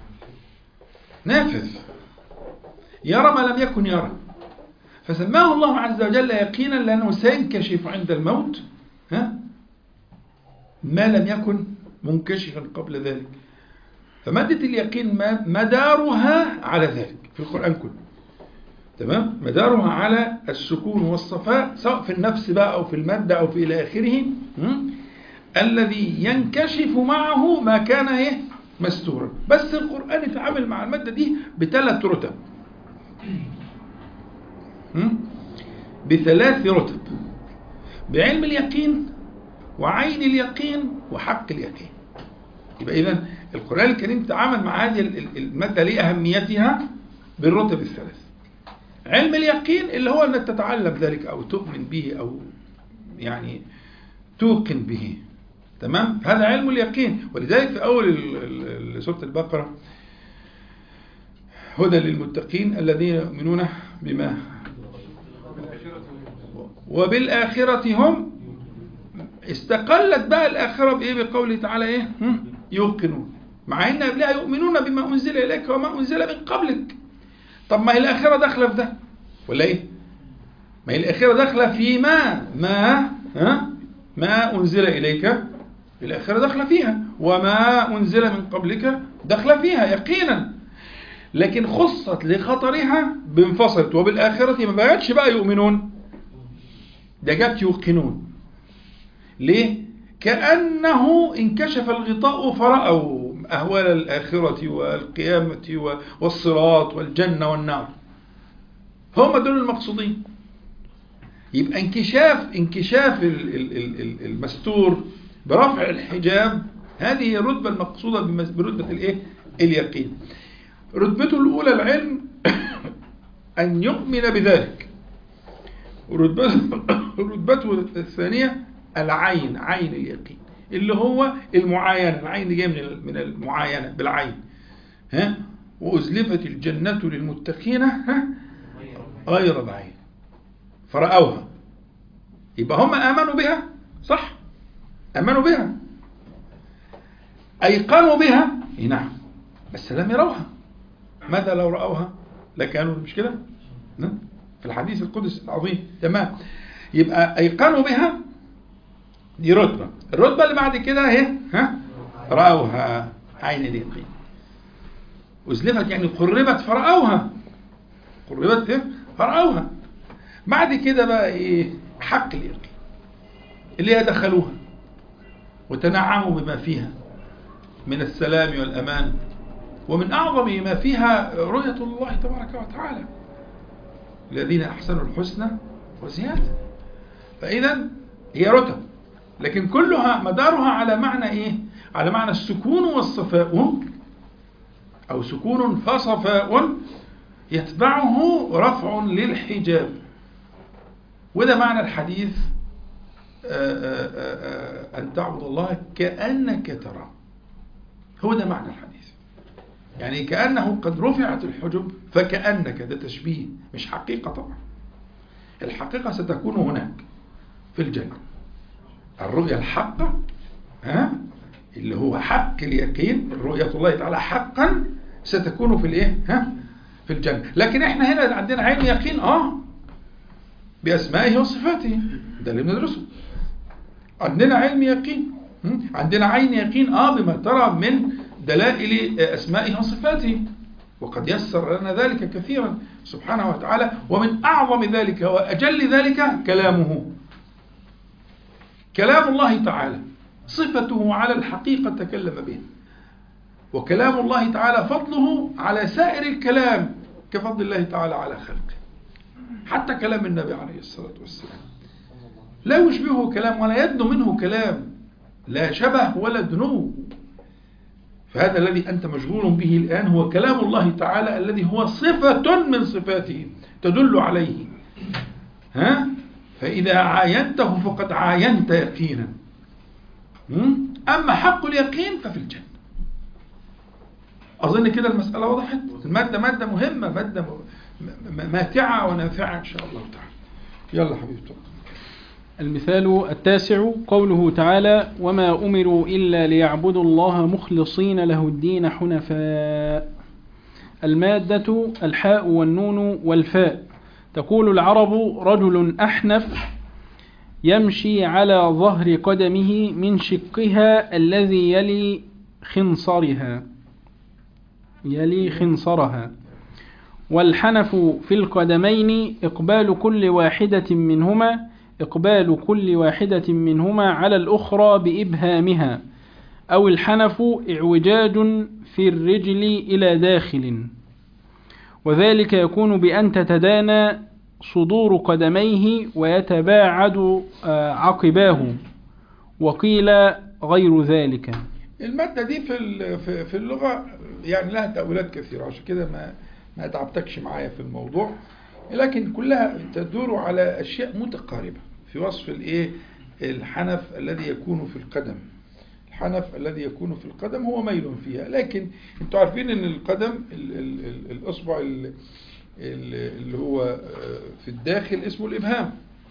نافذ يرى ما لم يكن يرى فسماه الله عز وجل يقينا لأنه سينكشف عند الموت ها ما لم يكن منكشفا قبل ذلك فمادة اليقين ما- مدارها على ذلك في القرآن كله تمام مدارها على السكون والصفاء سواء في النفس بقى أو في المادة أو في إلى آخره م? الذي ينكشف معه ما كان إيه مستورا بس القرآن يتعامل مع المادة دي بثلاث رتب م? بثلاث رتب بعلم اليقين وعين اليقين وحق اليقين يبقى إذا القرآن الكريم تعامل مع هذه ال- ال- المادة لأهميتها بالرتب الثلاث علم اليقين اللي هو أنك تتعلم ذلك أو تؤمن به أو يعني توقن به تمام هذا علم اليقين ولذلك في أول ال- ال- ال- سورة البقرة هدى للمتقين الذين يؤمنون بما وبالآخرة هم استقلت بقى الآخرة بإيه بقوله تعالى إيه هم؟ يوقنون مع إن قبلها يؤمنون بما أنزل إليك وما أنزل من قبلك طب ما هي الآخرة داخلة في ده ولا ايه ما هي الآخرة داخلة في ما ما ها ما أنزل إليك الآخرة داخلة فيها وما أنزل من قبلك داخلة فيها يقينا لكن خصت لخطرها بانفصلت وبالآخرة ما بقتش بقى يؤمنون ده جت يوقنون ليه؟ كأنه انكشف الغطاء فرأوا أهوال الآخرة والقيامة والصراط والجنة والنار هم دول المقصودين يبقى انكشاف انكشاف ال- ال- ال- ال- المستور برفع الحجاب هذه هي الرتبة المقصودة بمس- برتبة الايه؟ اليقين رتبته الأولى العلم أن يؤمن بذلك ورتبته رتبته الثانية العين عين اليقين اللي هو المعاينة العين دي جاية من ال- من المعاينة بالعين ها وأزلفت الجنة للمتقين ها غير بعيد فرأوها يبقى هم آمنوا بها صح آمنوا بها أيقنوا بها إيه نعم بس لم يروها ماذا لو رأوها لكانوا مش كده نعم. في الحديث القدس العظيم تمام يبقى أيقنوا بها دي رتبة الرتبة اللي بعد كده اهي ها رأوها عين اليقين أزلفت يعني قربت فرأوها قربت ايه فرأوها بعد كده بقى ايه حق اليقين اللي هي دخلوها وتنعموا بما فيها من السلام والأمان ومن أعظم ما فيها رؤية الله تبارك وتعالى الذين أحسنوا الحسنى وزيادة فإذا هي رتب لكن كلها مدارها على معنى إيه؟ على معنى السكون والصفاء أو سكون فصفاء يتبعه رفع للحجاب وده معنى الحديث آآ آآ أن تعبد الله كأنك تراه هو ده معنى الحديث يعني كأنه قد رفعت الحجب فكأنك ده تشبيه مش حقيقة طبعا الحقيقة ستكون هناك في الجنة الرؤية الحقة ها اللي هو حق اليقين رؤية الله تعالى حقا ستكون في الايه ها في الجنة لكن احنا هنا عندنا عين يقين اه بأسمائه وصفاته ده اللي بندرسه عندنا علم يقين عندنا عين يقين اه بما ترى من دلائل أسمائه وصفاته وقد يسر لنا ذلك كثيرا سبحانه وتعالى ومن أعظم ذلك وأجل ذلك كلامه كلام الله تعالى صفته على الحقيقة تكلم به وكلام الله تعالى فضله على سائر الكلام كفضل الله تعالى على خلقه حتى كلام النبي عليه الصلاة والسلام لا يشبهه كلام ولا يدنو منه كلام لا شبه ولا دنو فهذا الذي أنت مشغول به الآن هو كلام الله تعالى الذي هو صفة من صفاته تدل عليه ها؟ فإذا عاينته فقد عاينت يقينا أما حق اليقين ففي الجنة أظن كده المسألة وضحت المادة مادة مهمة مادة ماتعة ونافعة إن شاء الله تعالى يلا حبيبي تفضل المثال التاسع قوله تعالى وما أمروا إلا ليعبدوا الله مخلصين له الدين حنفاء المادة الحاء والنون والفاء تقول العرب رجل أحنف يمشي على ظهر قدمه من شقها الذي يلي خنصرها يلي خنصرها والحنف في القدمين إقبال كل واحدة منهما إقبال كل واحدة منهما على الأخرى بإبهامها أو الحنف إعوجاج في الرجل إلى داخل وذلك يكون بأن تتدانى صدور قدميه ويتباعد عقباه وقيل غير ذلك المادة دي في في اللغة يعني لها تأويلات كثيرة عشان كده ما ما تعبتكش معايا في الموضوع لكن كلها تدور على أشياء متقاربة في وصف الايه الحنف الذي يكون في القدم الحنف الذي يكون في القدم هو ميل فيها لكن انتوا عارفين ان القدم ال ال ال الاصبع ال اللي هو في الداخل اسمه الابهام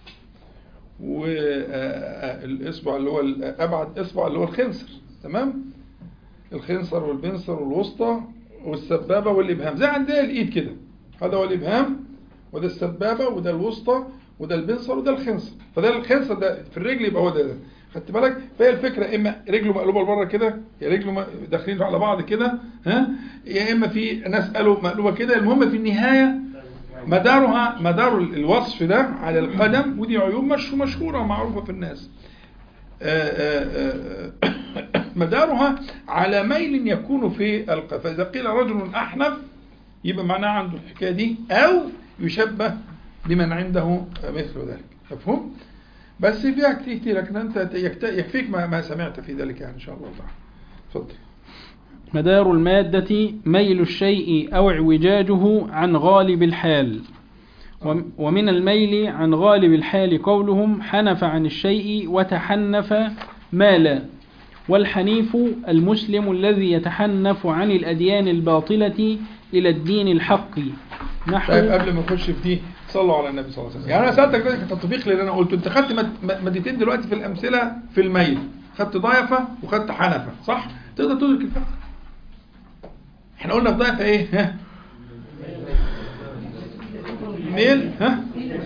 والاصبع اللي هو ابعد اصبع اللي هو الخنصر تمام الخنصر والبنصر والوسطى والسبابه والابهام زي عندنا الايد كده هذا هو الابهام وده السبابة وده الوسطى وده البنصر وده الخنصر فده الخنصر ده في الرجل يبقى هو ده, ده. خدت بالك فهي الفكرة اما رجله مقلوبة لبره كده يا رجله م- داخلين على بعض كده ها يا اما في ناس قالوا مقلوبة كده المهم في النهاية مدارها مدار الوصف ده على القدم ودي عيوب مش مشهورة ومعروفة في الناس آه، آه، آه، مدارها على ميل يكون في القفا فإذا قيل رجل أحنف يبقى معناه عنده الحكاية دي أو يشبه بمن عنده مثل ذلك مفهوم؟ بس فيها كتير كتير لكن أنت يكت- يكفيك ما, ما سمعت في ذلك يعني إن شاء الله تعالى تفضل مدار المادة ميل الشيء أو اعوجاجه عن غالب الحال وم- ومن الميل عن غالب الحال قولهم حنف عن الشيء وتحنف مالا والحنيف المسلم الذي يتحنف عن الأديان الباطلة إلى الدين الحق نحو طيب قبل ما نخش في دي صلوا على النبي صلى الله عليه وسلم يعني انا سالتك دلوقتي كتطبيق للي انا قلته انت خدت مد- م- مادتين دلوقتي في الامثله في الميل خدت ضيفه وخدت حنفه صح تقدر تدرك الفرق احنا قلنا في ضيفه ايه ها ميل ها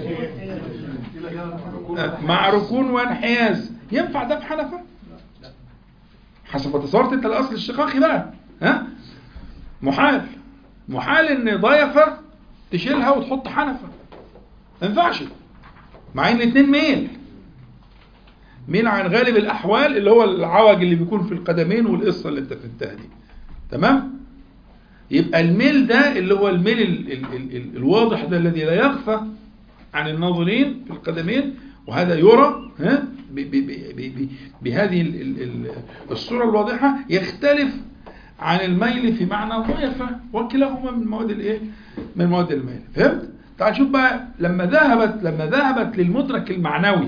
آه، مع ركون وانحياز ينفع ده في حنفه حسب ما تصورت انت الاصل الشقاقي بقى ها محال محال ان ضيفه تشيلها وتحط حنفه ما ينفعش مع ان الاتنين ميل ميل عن غالب الاحوال اللي هو العوج اللي بيكون في القدمين والقصه اللي انت فهمتها دي تمام يبقى الميل ده اللي هو الميل ال ال ال ال الواضح ده الذي لا يخفى عن الناظرين في القدمين وهذا يرى ها ب ب ب ب ب بهذه ال ال ال الصورة الواضحة يختلف عن الميل في معنى الضيفة وكلاهما من مواد الايه من مواد الميل فهمت تعال شوف بقى لما ذهبت لما ذهبت للمدرك المعنوي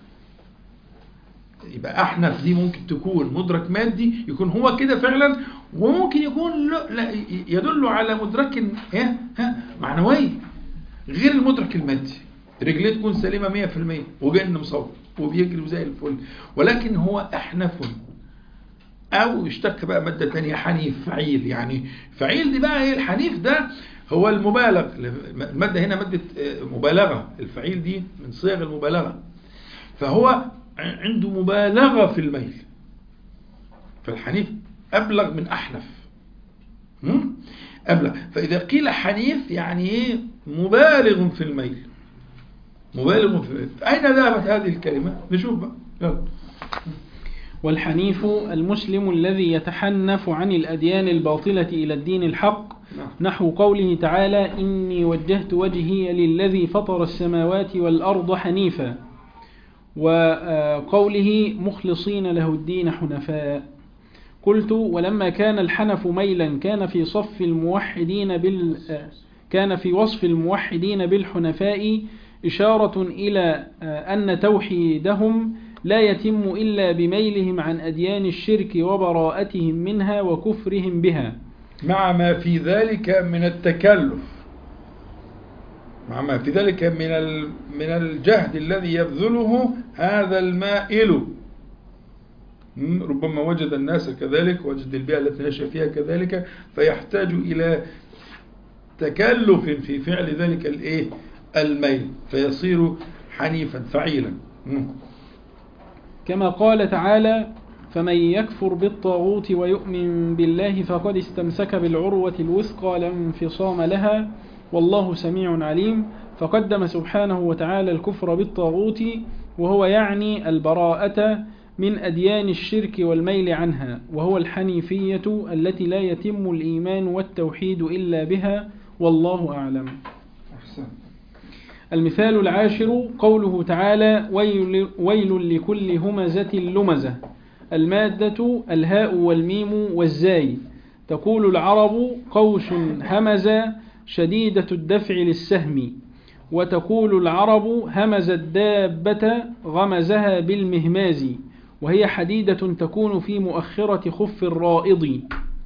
يبقى احنف دي ممكن تكون مدرك مادي يكون هو كده فعلا وممكن يكون لا لا يدل على مدرك ها ها معنوي غير المدرك المادي رجليه تكون سليمه 100% وجن مصور وبيجري زي الفل ولكن هو احنف او يشتق بقى ماده ثانيه حنيف فعيل يعني فعيل دي بقى ايه الحنيف ده هو المبالغ الماده هنا ماده آه، مبالغه الفعيل دي من صيغ المبالغه فهو عنده مبالغه في الميل فالحنيف ابلغ من احنف هم؟ ابلغ فاذا قيل حنيف يعني ايه مبالغ في الميل مبالغ في الميل اين ذهبت هذه الكلمه نشوف بقى يلا والحنيف المسلم الذي يتحنف عن الأديان الباطلة إلى الدين الحق نعم. نحو قوله تعالى إني وجهت وجهي للذي فطر السماوات والأرض حنيفا وقوله مخلصين له الدين حنفاء قلت ولما كان الحنف ميلا كان في صف الموحدين بال كان في وصف الموحدين بالحنفاء إشارة إلى أن توحيدهم لا يتم إلا بميلهم عن أديان الشرك وبراءتهم منها وكفرهم بها مع ما في ذلك من التكلف مع ما في ذلك من ال- من الجهد الذي يبذله هذا المائل م، ربما وجد الناس كذلك وجد البيئة التي نشأ فيها كذلك فيحتاج إلى تكلف في فعل ذلك الايه الميل فيصير حنيفا فعيلا م. كما قال تعالى فمن يكفر بالطاغوت ويؤمن بالله فقد استمسك بالعروة الوثقى لا انفصام لها والله سميع عليم فقدم سبحانه وتعالى الكفر بالطاغوت وهو يعني البراءة من أديان الشرك والميل عنها وهو الحنيفية التي لا يتم الإيمان والتوحيد إلا بها والله أعلم أحسن المثال العاشر قوله تعالى ويل, ويل لكل همزة لمزة المادة الهاء والميم والزاي تقول العرب قوس همز شديدة الدفع للسهم وتقول العرب همز الدابة غمزها بالمهماز وهي حديدة تكون في مؤخرة خف الرائض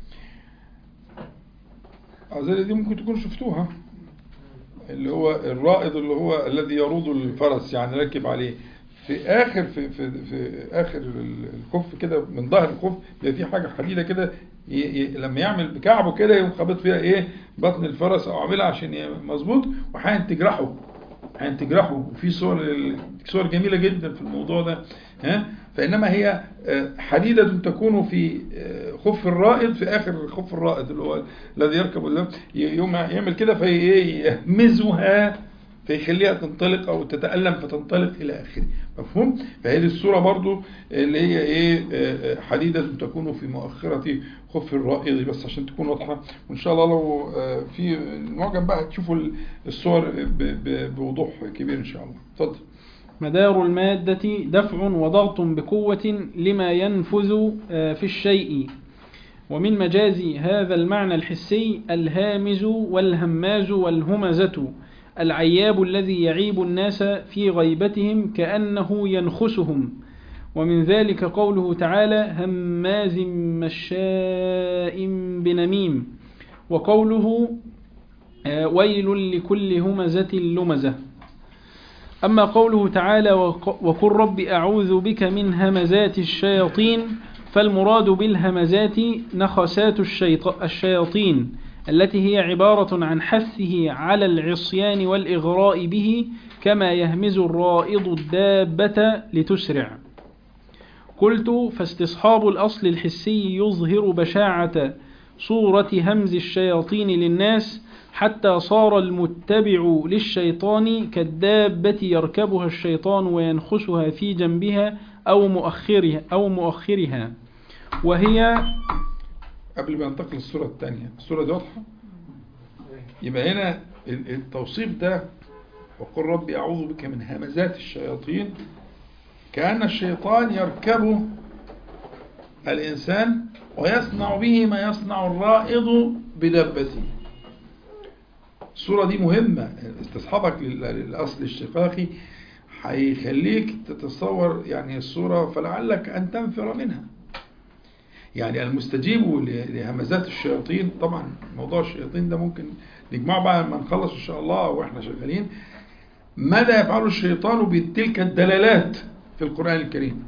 أظن دي ممكن تكون شفتوها اللي هو الرائد اللي هو الذي يروض الفرس يعني راكب عليه في اخر في في, في اخر ال- الخف كده من ظهر الخف بيبقى في حاجه حديده كده ي- ي- لما يعمل بكعبه كده يقوم خابط فيها ايه بطن الفرس او عاملها عشان ي- مظبوط واحيانا تجرحه احيانا تجرحه وفي صور صور جميله جدا في الموضوع ده ها فانما هي آه، حديده تكون في آه، خف الرائد في اخر خف الرائد اللي هو الذي يركب ده ي- يوم يعمل كده فيهمزها فيخليها تنطلق او تتألم فتنطلق الى اخره مفهوم فهذه الصورة برضو اللي هي ايه آه، آه، حديدة تكون في مؤخرة خف الرائد بس عشان تكون واضحة وان شاء الله لو آه، في المعجم بقى تشوفوا ال- الصور ب- ب- بوضوح كبير ان شاء الله اتفضل مدار المادة دفع وضغط بقوة لما ينفذ آه، في الشيء ومن مجاز هذا المعنى الحسي الهامز والهماز والهمزة العياب الذي يعيب الناس في غيبتهم كأنه ينخسهم ومن ذلك قوله تعالى هماز مشاء بنميم وقوله آه، ويل لكل همزة لمزة أما قوله تعالى وق- وقل رب أعوذ بك من همزات الشياطين فالمراد بالهمزات نخسات الشيط- الشياطين التي هي عبارة عن حثه على العصيان والإغراء به كما يهمز الرائض الدابة لتسرع قلت فاستصحاب الأصل الحسي يظهر بشاعة صورة همز الشياطين للناس حتى صار المتبع للشيطان كالدابة يركبها الشيطان وينخسها في جنبها أو مؤخرها أو مؤخرها وهي قبل ما ننتقل للصورة الثانية الصورة دي واضحة يبقى هنا ال- التوصيف ده وقل ربي أعوذ بك من همزات الشياطين كأن الشيطان يركب الإنسان ويصنع به ما يصنع الرائض بدبته الصورة دي مهمة استصحابك لل- للأصل الشقاقي هيخليك تتصور يعني الصورة فلعلك أن تنفر منها يعني المستجيب ل- لهمزات الشياطين طبعا موضوع الشياطين ده ممكن نجمعه بقى لما نخلص ان شاء الله واحنا شغالين ماذا يفعل الشيطان بتلك الدلالات في القرآن الكريم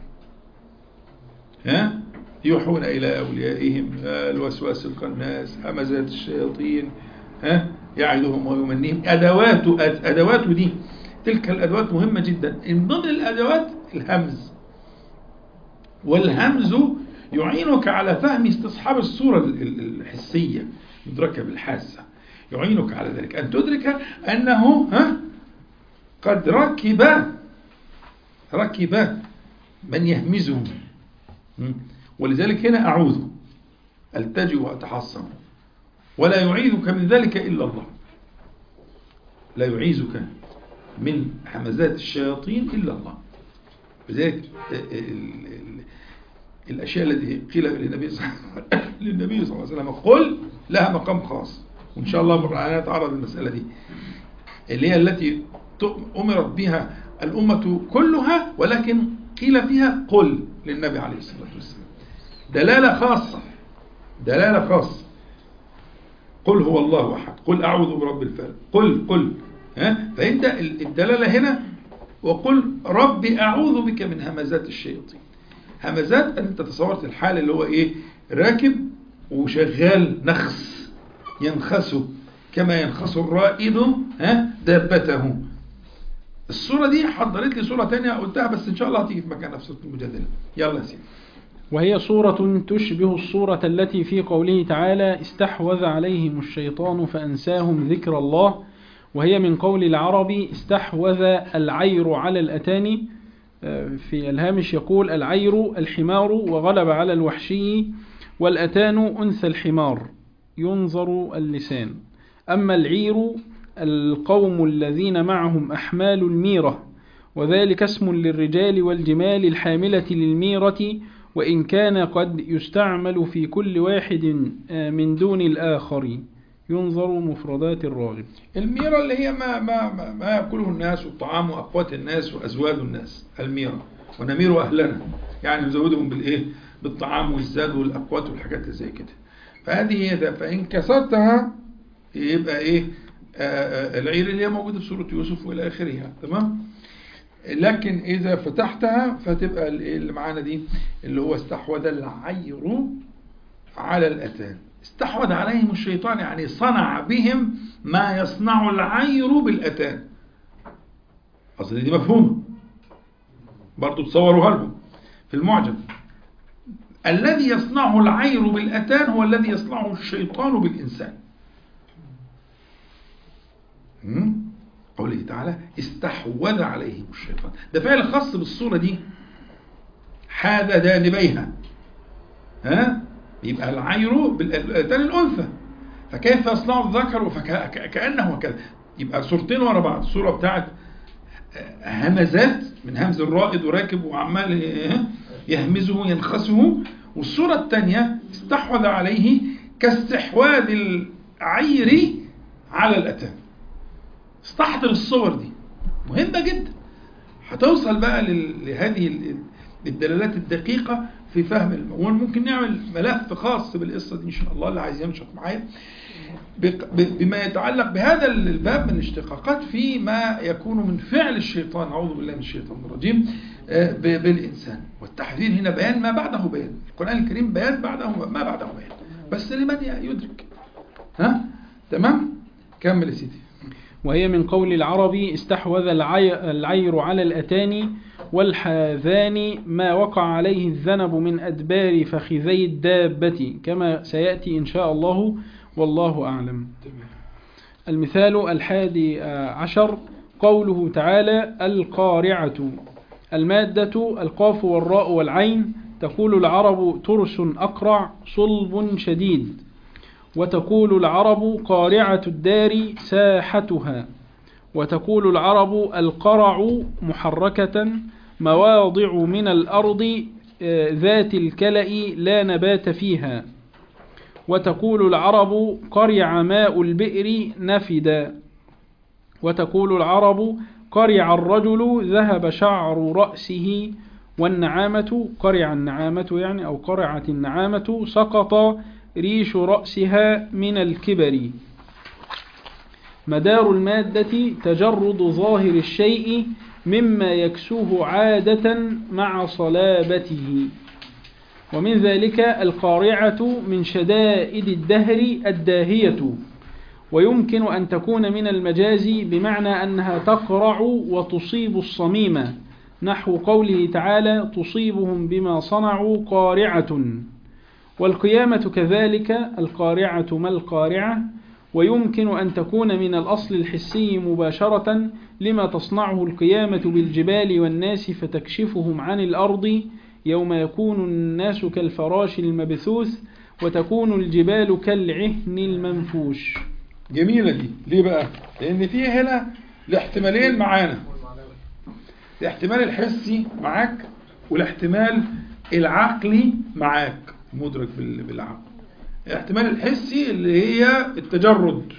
ها يوحون إلى أوليائهم آه، الوسواس الخناس همزات الشياطين ها يعدهم ويمنيهم أدوات أد- أدواته دي تلك الأدوات مهمة جدا من ضمن الأدوات الهمز والهمز يعينك على فهم استصحاب الصورة ال- ال- الحسية مدركة بالحاسة يعينك على ذلك أن تدرك أنه ها قد ركب ركب من يهمزه م? ولذلك هنا أعوذ ألتجئ وأتحصن ولا يعيذك من ذلك إلا الله لا يعيذك من همزات الشياطين إلا الله لذلك ال- ال- ال- الأشياء التي قيل للنبي صلى للنبي صلى الله عليه وسلم قل لها مقام خاص وإن شاء الله مرة نتعرض للمسألة دي اللي هي التي ت- أمرت بها الأمة كلها ولكن قيل فيها قل للنبي عليه الصلاة والسلام دلالة خاصة دلالة خاصة قل هو الله أحد قل أعوذ برب الفلق قل قل ها فأنت ال- الدلالة هنا وقل ربي أعوذ بك من همزات الشياطين همزات أنت تصورت الحال اللي هو إيه راكب وشغال نخس ينخسه كما ينخس الرائد ها دابته الصورة دي حضرت لي صورة تانية قلتها بس إن شاء الله هتيجي في مكانها في صورة المجادلة يلا يا سيدي وهي صورة تشبه الصورة التي في قوله تعالى استحوذ عليهم الشيطان فأنساهم ذكر الله وهي من قول العرب استحوذ العير على الأتاني آه، في الهامش يقول العير الحمار وغلب على الوحشي والأتان أنثى الحمار ينظر اللسان أما العير القوم الذين معهم أحمال الميرة وذلك اسم للرجال والجمال الحاملة للميرة وإن كان قد يستعمل في كل واحد آه، من دون الآخر ينظر مفردات الراغب الميرة اللي هي ما, ما, ما, ما يأكله الناس والطعام وأقوات الناس وأزواج الناس الميرة ونمير أهلنا يعني نزودهم بالإيه بالطعام والزاد والأقوات والحاجات اللي زي كده فهذه هي ده فإن كسرتها يبقى إيه آه آه العير اللي هي موجودة في سورة يوسف وإلى آخرها تمام لكن إذا فتحتها فتبقى ال- اللي معانا دي اللي هو استحوذ العير على الأتان استحوذ عليهم الشيطان يعني صنع بهم ما يصنع العير بالأتان أصل دي مفهومة برضو تصوروها لهم في المعجم الذي يصنعه العير بالأتان هو الذي يصنعه الشيطان بالإنسان مم؟ قوله تعالى استحوذ عليهم الشيطان ده فعل خاص بالصورة دي حاذ جانبيها ها يبقى العير بالأتان الأنثى فكيف يصنع الذكر فكأنه كذا يبقى صورتين ورا بعض الصورة بتاعت همزات من همز الرائد وراكب وعمال يهمزه ينخسه والصورة الثانية استحوذ عليه كاستحواذ العير على الأتان استحضر الصور دي مهمة جدا هتوصل بقى لل- لهذه ال- الدلالات الدقيقة في فهم الم... وممكن نعمل ملف خاص بالقصة دي إن شاء الله اللي عايز ينشط معايا بق- ب- بما يتعلق بهذا الباب من الاشتقاقات فيما يكون من فعل الشيطان أعوذ بالله من الشيطان الرجيم آه، ب- بالإنسان والتحذير هنا بيان ما بعده بيان القرآن الكريم بيان بعده ما بعده بيان بس لمن يدرك ها تمام كمل يا سيدي وهي من قول العربي استحوذ العي- العير على الأتان والحاذان ما وقع عليه الذنب من أدبار فخذي الدابة كما سيأتي إن شاء الله والله أعلم المثال الحادي عشر قوله تعالى القارعة المادة القاف والراء والعين تقول العرب ترس أقرع صلب شديد وتقول العرب قارعة الدار ساحتها وتقول العرب القرع محركة مواضع من الأرض آه، ذات الكلأ لا نبات فيها وتقول العرب قرع ماء البئر نفدا وتقول العرب قرع الرجل ذهب شعر رأسه والنعامة قرع النعامة يعني أو قرعت النعامة سقط ريش رأسها من الكبر مدار المادة تجرد ظاهر الشيء مما يكسوه عادة مع صلابته ومن ذلك القارعة من شدائد الدهر الداهية ويمكن أن تكون من المجاز بمعنى أنها تقرع وتصيب الصميم نحو قوله تعالى تصيبهم بما صنعوا قارعة والقيامة كذلك القارعة ما القارعة ويمكن أن تكون من الأصل الحسي مباشرة لما تصنعه القيامة بالجبال والناس فتكشفهم عن الأرض يوم يكون الناس كالفراش المبثوث وتكون الجبال كالعهن المنفوش جميلة دي ليه بقى لأن في هنا الاحتمالين معانا الاحتمال الحسي معاك والاحتمال العقلي معاك مدرك بال- بالعقل الاحتمال الحسي اللي هي التجرد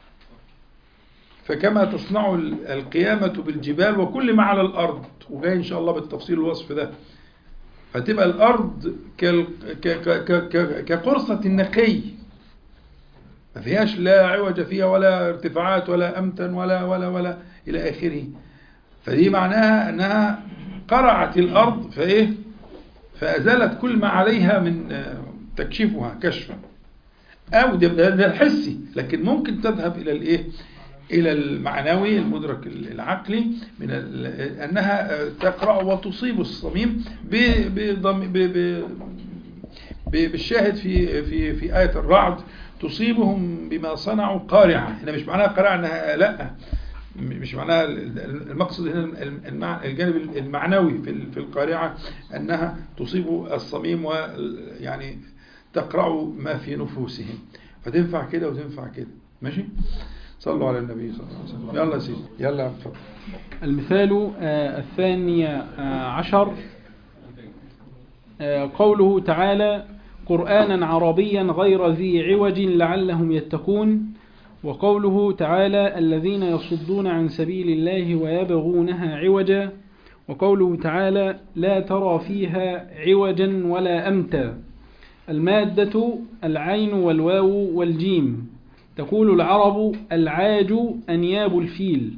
فكما تصنع ال- القيامة بالجبال وكل ما على الأرض وجاي إن شاء الله بالتفصيل الوصف ده فتبقى الأرض كال- ك- ك- ك- ك- كقرصة النقي ما فيهاش لا عوج فيها ولا ارتفاعات ولا أمتن ولا ولا ولا إلى آخره فدي معناها أنها قرعت الأرض فإيه فأزالت كل ما عليها من آه، تكشيفها كشفا أو ده, ده ده الحسي لكن ممكن تذهب إلى الإيه إلى المعنوي المدرك العقلي من ال- أنها آه، تقرأ وتصيب الصميم ب- بضم- ب- ب- ب- بالشاهد في في في آية الرعد تصيبهم بما صنعوا قارعة هنا مش معناها قارعة أنها لا مش معناها المقصد هنا المع- الجانب المعنوي في ال- في القارعة أنها تصيب الصميم ويعني تقرع ما في نفوسهم فتنفع كده وتنفع كده ماشي صلوا على النبي صلى الله عليه وسلم يلا يا سيدي يلا يا اتفضل المثال آه، الثاني آه، عشر آه، قوله تعالى قرآنا عربيا غير ذي عوج لعلهم يتقون وقوله تعالى الذين يصدون عن سبيل الله ويبغونها عوجا وقوله تعالى لا ترى فيها عوجا ولا أمتا المادة العين والواو والجيم تقول العرب العاج أنياب الفيل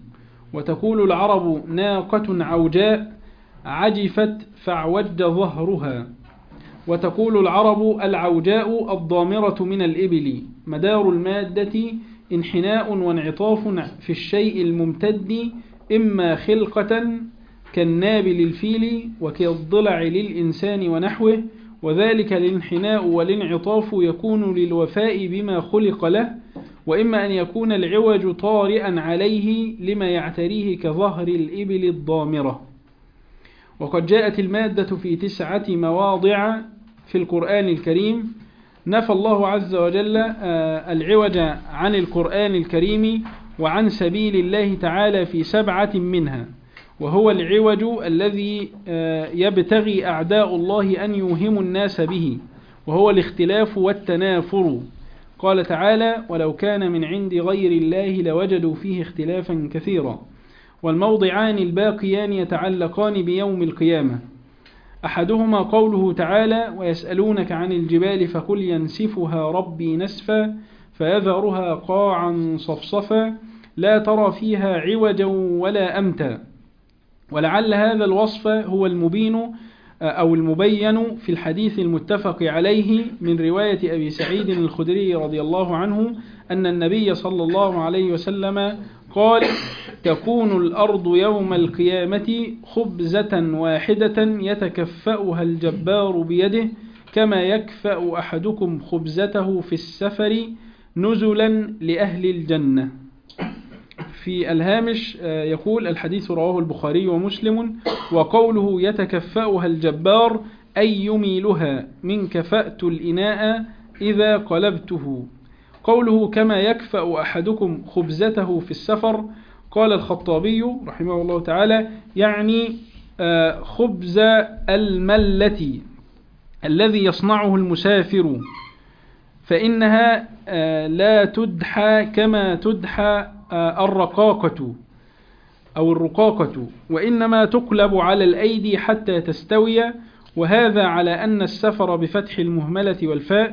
وتقول العرب ناقة عوجاء عجفت فاعوج ظهرها وتقول العرب العوجاء الضامرة من الإبل مدار المادة انحناء وانعطاف في الشيء الممتد إما خلقة كالنابل الفيل وكالضلع للإنسان ونحوه وذلك الانحناء والانعطاف يكون للوفاء بما خلق له وإما أن يكون العوج طارئا عليه لما يعتريه كظهر الإبل الضامرة وقد جاءت المادة في تسعة مواضع في القرآن الكريم نفى الله عز وجل آه، العوج عن القرآن الكريم وعن سبيل الله تعالى في سبعة منها وهو العوج الذي آه، يبتغي أعداء الله أن يوهموا الناس به وهو الاختلاف والتنافر قال تعالى ولو كان من عند غير الله لوجدوا فيه اختلافا كثيرا والموضعان الباقيان يتعلقان بيوم القيامة أحدهما قوله تعالى ويسألونك عن الجبال فقل ينسفها ربي نسفا فيذرها قاعا صفصفا لا ترى فيها عوجا ولا أمتا ولعل هذا الوصف هو المبين أو المبين في الحديث المتفق عليه من رواية أبي سعيد الخدري رضي الله عنه أن النبي صلى الله عليه وسلم قال تكون الأرض يوم القيامة خبزة واحدة يتكفأها الجبار بيده كما يكفأ أحدكم خبزته في السفر نزلا لأهل الجنة في الهامش آه، يقول الحديث رواه البخاري ومسلم وقوله يتكفأها الجبار أي يميلها من كفأت الإناء إذا قلبته قوله كما يكفأ أحدكم خبزته في السفر قال الخطابي رحمه الله تعالى يعني آه، خبز الملة الذي يصنعه المسافر فإنها آه، لا تدحى كما تدحى آه، الرقاقة أو الرقاقة وإنما تقلب على الأيدي حتى تستوي وهذا على أن السفر بفتح المهملة والفاء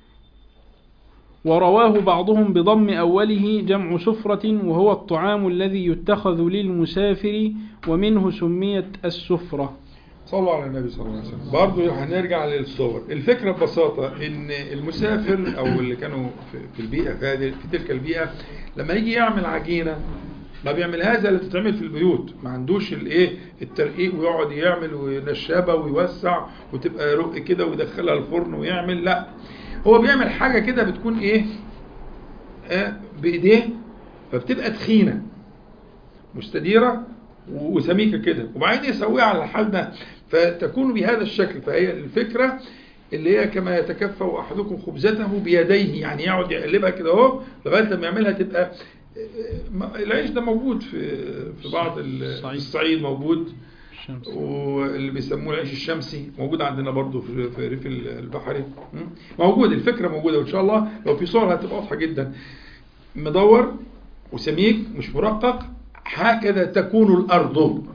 ورواه بعضهم بضم أوله جمع سفرة وهو الطعام الذي يتخذ للمسافر ومنه سميت السفرة صلوا على النبي صلى الله عليه وسلم برضه هنرجع للصور الفكرة ببساطة ان المسافر او اللي كانوا في في البيئة في, هذه في تلك البيئة لما يجي يعمل عجينة ما بيعملهاش زي اللي بتتعمل في البيوت ما عندوش الايه الترقيق ويقعد يعمل ونشابة ويوسع وتبقى رق كده ويدخلها الفرن ويعمل لا هو بيعمل حاجة كده بتكون ايه آه بايديه فبتبقى تخينة مستديرة وسميكة كده وبعدين يسويها على الحال ده فتكون بهذا الشكل فهي الفكرة اللي هي كما يتكفى أحدكم خبزته بيديه يعني يقعد يقلبها كده اهو لغاية لما يعملها تبقى العيش ده موجود في في بعض الصعيد. الصعيد موجود الشمس واللي بيسموه العيش الشمسي موجود عندنا برضو في في ريف البحري م? موجود الفكرة موجودة وإن شاء الله لو في صور هتبقى واضحة جدا مدور وسميك مش مرقق هكذا تكون الأرض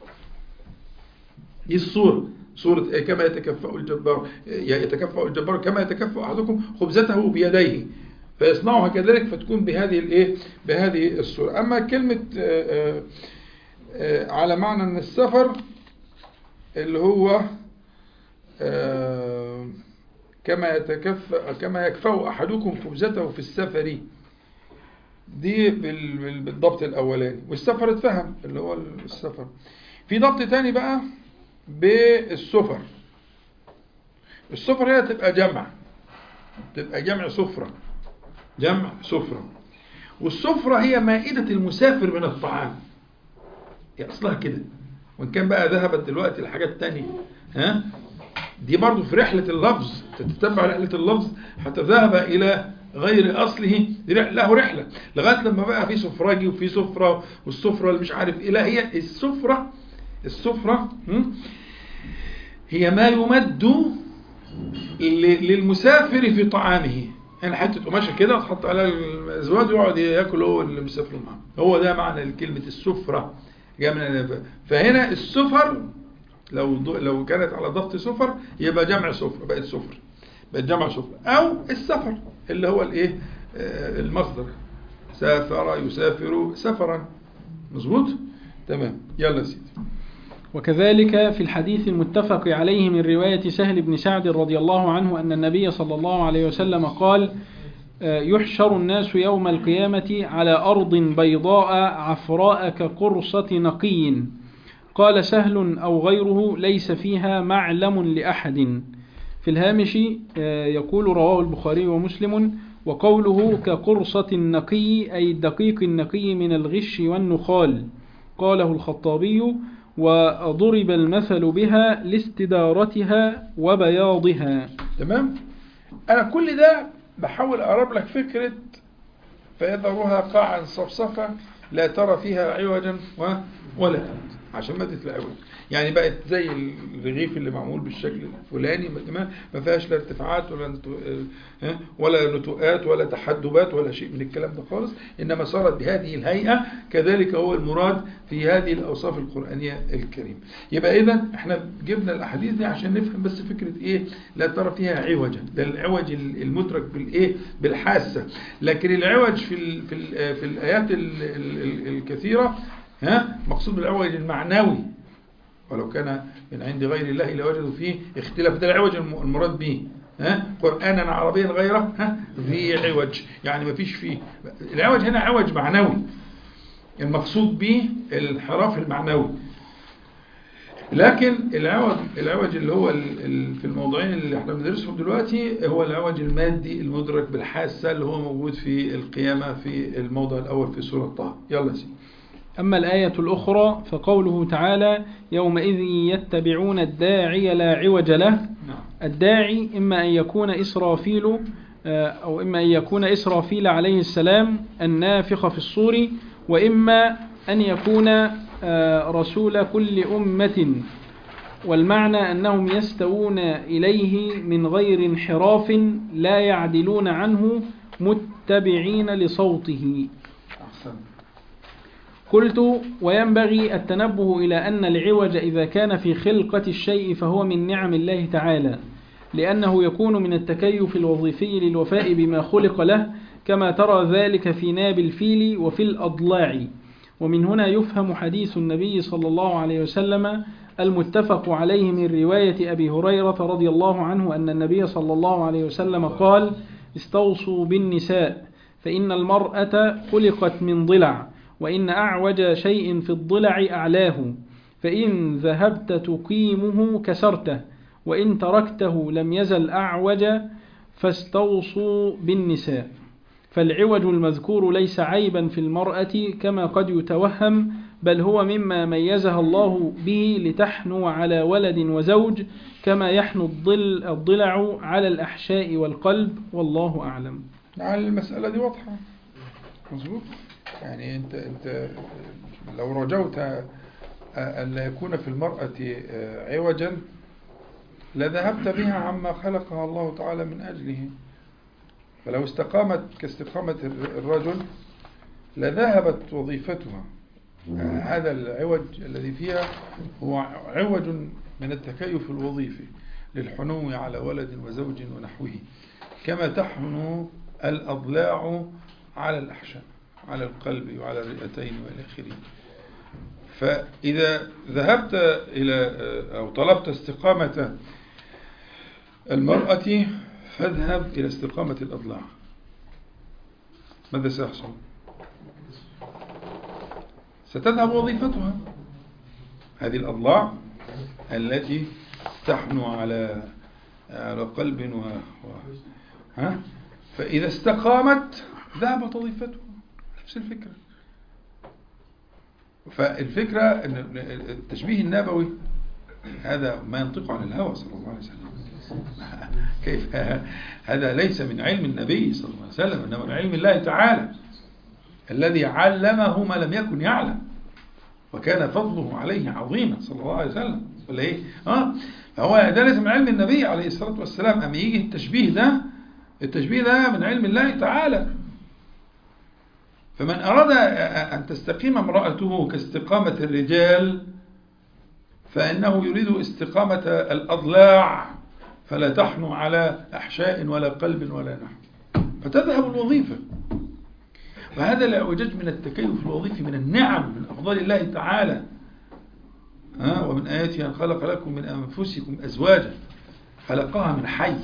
دي الصورة صورة إيه؟ كما يتكفأ الجبار يتكفأ الجبار كما يتكفأ أحدكم خبزته بيديه فيصنعها كذلك فتكون بهذه الايه بهذه الصورة أما كلمة آه، آه، آه، على معنى ان السفر اللي هو آه، كما يتكفأ كما يكفأ أحدكم خبزته في السفر دي بال- بال- بالضبط الأولاني والسفر اتفهم اللي هو السفر في ضبط تاني بقى بالسفر السفر هي تبقى جمع تبقى جمع سفرة جمع سفرة والسفرة هي مائدة المسافر من الطعام هي أصلها كده وإن كان بقى ذهبت دلوقتي لحاجات تانية ها دي برضو في رحلة اللفظ تتتبع رحلة اللفظ حتى ذهب إلى غير أصله دي رح- له رحلة لغاية لما بقى في سفراجي وفي سفرة والسفرة اللي مش عارف إيه لا هي السفرة السفرة هم؟ هي ما يمد ل- للمسافر في طعامه يعني حتة قماشة كده وتحط عليها الزواج ويقعد ياكل هو اللي مسافر معاه هو ده معنى كلمة السفرة جاء من فهنا السفر لو ض- لو كانت على ضبط سفر يبقى جمع سفر بقت سفر بقت جمع سفر او السفر اللي هو الايه آه، المصدر سافر يسافر سفرا مظبوط تمام يلا يا سيدي وكذلك في الحديث المتفق عليه من رواية سهل بن سعد رضي الله عنه أن النبي صلى الله عليه وسلم قال آه، يحشر الناس يوم القيامة على أرض بيضاء عفراء كقرصة نقي قال سهل أو غيره ليس فيها معلم لأحد في الهامش آه، يقول رواه البخاري ومسلم وقوله كقرصة النقي أي الدقيق النقي من الغش والنخال قاله الخطابي وضرب المثل بها لاستدارتها وبياضها تمام انا كل ده بحاول اقرب لك فكره فيذرها قاعا صفصفا لا ترى فيها عوجا و- ولا أمتا عشان ما تتلاقوش يعني بقت زي الرغيف اللي معمول بالشكل الفلاني ما- ما ما فيهاش لا ارتفاعات ولا نتو- ها، ولا نتوءات ولا تحدبات ولا شيء من الكلام ده خالص انما صارت بهذه الهيئه كذلك هو المراد في هذه الاوصاف القرانيه الكريمه يبقى اذا احنا جبنا الاحاديث دي عشان نفهم بس فكره ايه لا ترى فيها عوجا ده العوج المدرك بالايه بالحاسه لكن العوج في ال في ال في الايات ال ال الكثيره ها مقصود بالعوج المعنوي ولو كان من عند غير الله لوجدوا فيه اختلاف ده العوج الم- المراد به ها قرانا عربيا غيره ها ذي عوج يعني ما فيش فيه العوج هنا عوج معنوي المقصود به الانحراف المعنوي لكن العوج العوج اللي هو ال- ال- في الموضوعين اللي احنا بندرسهم دلوقتي هو العوج المادي المدرك بالحاسه اللي هو موجود في القيامه في الموضع الاول في سوره طه يلا يا سيدي أما الآية الأخرى فقوله تعالى يومئذ يتبعون الداعي لا عوج له نعم الداعي إما أن يكون إسرافيل آه، أو إما أن يكون إسرافيل عليه السلام النافخ في الصور وإما أن يكون آه، رسول كل أمة والمعنى أنهم يستوون إليه من غير انحراف لا يعدلون عنه متبعين لصوته احسن قلت وينبغي التنبه إلى أن العوج إذا كان في خلقة الشيء فهو من نعم الله تعالى لأنه يكون من التكيف الوظيفي للوفاء بما خلق له كما ترى ذلك في ناب الفيل وفي الأضلاع ومن هنا يفهم حديث النبي صلى الله عليه وسلم المتفق عليه من رواية أبي هريرة رضي الله عنه أن النبي صلى الله عليه وسلم قال استوصوا بالنساء فإن المرأة خلقت من ضلع وإن أعوج شيء في الضلع أعلاه فإن ذهبت تقيمه كسرته وإن تركته لم يزل أعوج فاستوصوا بالنساء فالعوج المذكور ليس عيبا في المرأة كما قد يتوهم بل هو مما ميزها الله به لتحنو على ولد وزوج كما يحنو الضل الضلع على الأحشاء والقلب والله أعلم على المسألة دي واضحة مظبوط يعني انت انت لو رجوت ألا يكون في المرأة عوجا لذهبت بها عما خلقها الله تعالى من أجله فلو استقامت كاستقامة الرجل لذهبت وظيفتها هذا العوج الذي فيها هو عوج من التكيف الوظيفي للحنو على ولد وزوج ونحوه كما تحنو الأضلاع على الأحشاء على القلب وعلى الرئتين وإلى آخره فإذا ذهبت إلى أو طلبت استقامة المرأة فاذهب إلى استقامة الأضلاع ماذا سيحصل؟ ستذهب وظيفتها هذه الأضلاع التي تحنو على على قلب و... و... ها؟ فإذا استقامت ذهبت وظيفتها نفس الفكرة فالفكرة أن التشبيه النبوي هذا ما ينطق عن الهوى صلى الله عليه وسلم كيف هذا ليس من علم النبي صلى الله عليه وسلم إنما من علم الله تعالى الذي علمه ما لم يكن يعلم وكان فضله عليه عظيما صلى الله عليه وسلم ولا ايه اه فهو ده ليس من علم النبي عليه الصلاه والسلام اما يجي التشبيه ده التشبيه ده من علم الله تعالى فمن أراد أن تستقيم امرأته كاستقامة الرجال فإنه يريد استقامة الأضلاع فلا تحنو على أحشاء ولا قلب ولا نحو فتذهب الوظيفة وهذا لا اعوجاج من التكيف الوظيفي من النعم من أفضال الله تعالى ها ومن آياته أن خلق لكم من أنفسكم أزواجا خلقها من حي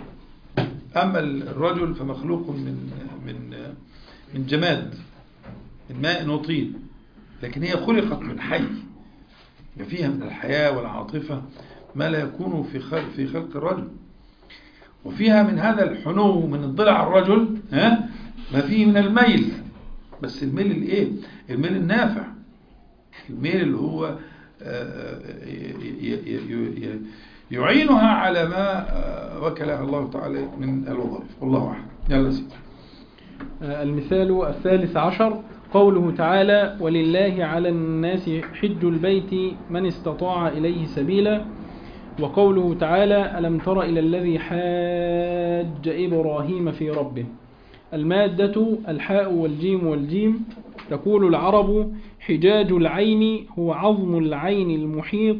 أما الرجل فمخلوق من من من جماد من ماء وطين لكن هي خلقت من حي فيها من الحياة والعاطفة ما لا يكون في خلق في خلق الرجل وفيها من هذا الحنو من ضلع الرجل ها ما فيه من الميل بس الميل الايه الميل النافع الميل اللي هو آه، ي- ي- ي- ي- يعينها على ما آه، وكلها الله تعالى من الوظائف والله اعلم يلا سيدي آه، المثال الثالث عشر قوله تعالى ولله على الناس حج البيت من استطاع إليه سبيلا وقوله تعالى ألم تر إلى الذي حاج إبراهيم في ربه المادة الحاء والجيم والجيم تقول العرب حجاج العين هو عظم العين المحيط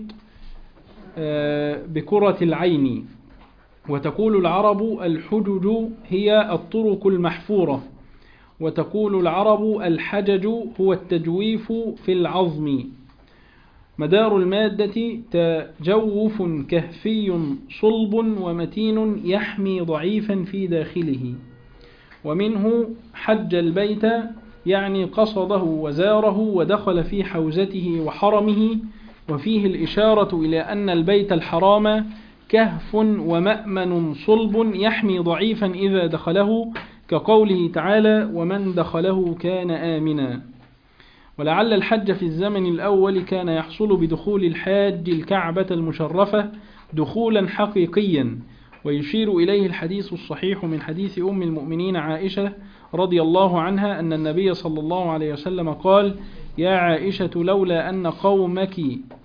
آه، بكرة العين وتقول العرب الحجج هي الطرق المحفورة وتقول العرب الحجج هو التجويف في العظم مدار المادة تجوف كهفي صلب ومتين يحمي ضعيفا في داخله ومنه حج البيت يعني قصده وزاره ودخل في حوزته وحرمه وفيه الإشارة إلى أن البيت الحرام كهف ومأمن صلب يحمي ضعيفا إذا دخله كقوله تعالى ومن دخله كان آمنا ولعل الحج في الزمن الأول كان يحصل بدخول الحاج الكعبة المشرفة دخولا حقيقيا ويشير إليه الحديث الصحيح من حديث أم المؤمنين عائشة رضي الله عنها أن النبي صلى الله عليه وسلم قال يا عائشة لولا أن قومك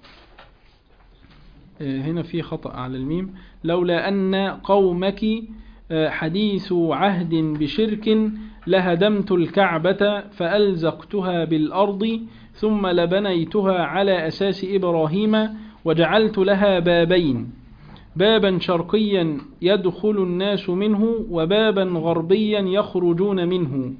آه، هنا في خطأ على الميم لولا أن قومك آه، حديث عهد بشرك لهدمت الكعبة فألزقتها بالأرض ثم لبنيتها على أساس إبراهيم وجعلت لها بابين بابا شرقيا يدخل الناس منه وبابا غربيا يخرجون منه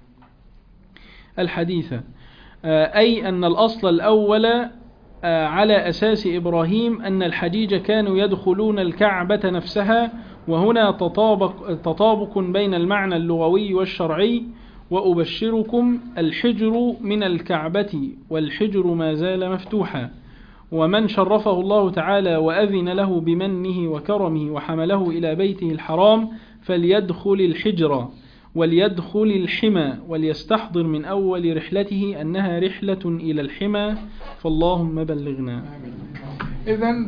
الحديث آه، أي أن الأصل الأول آه، على أساس إبراهيم أن الحجيج كانوا يدخلون الكعبة نفسها وهنا تطابق, تطابق بين المعنى اللغوي والشرعي وأبشركم الحجر من الكعبة والحجر ما زال مفتوحا ومن شرفه الله تعالى وأذن له بمنه وكرمه وحمله إلى بيته الحرام فليدخل الحجر وليدخل الحمى وليستحضر من أول رحلته أنها رحلة إلى الحمى فاللهم بلغنا إذا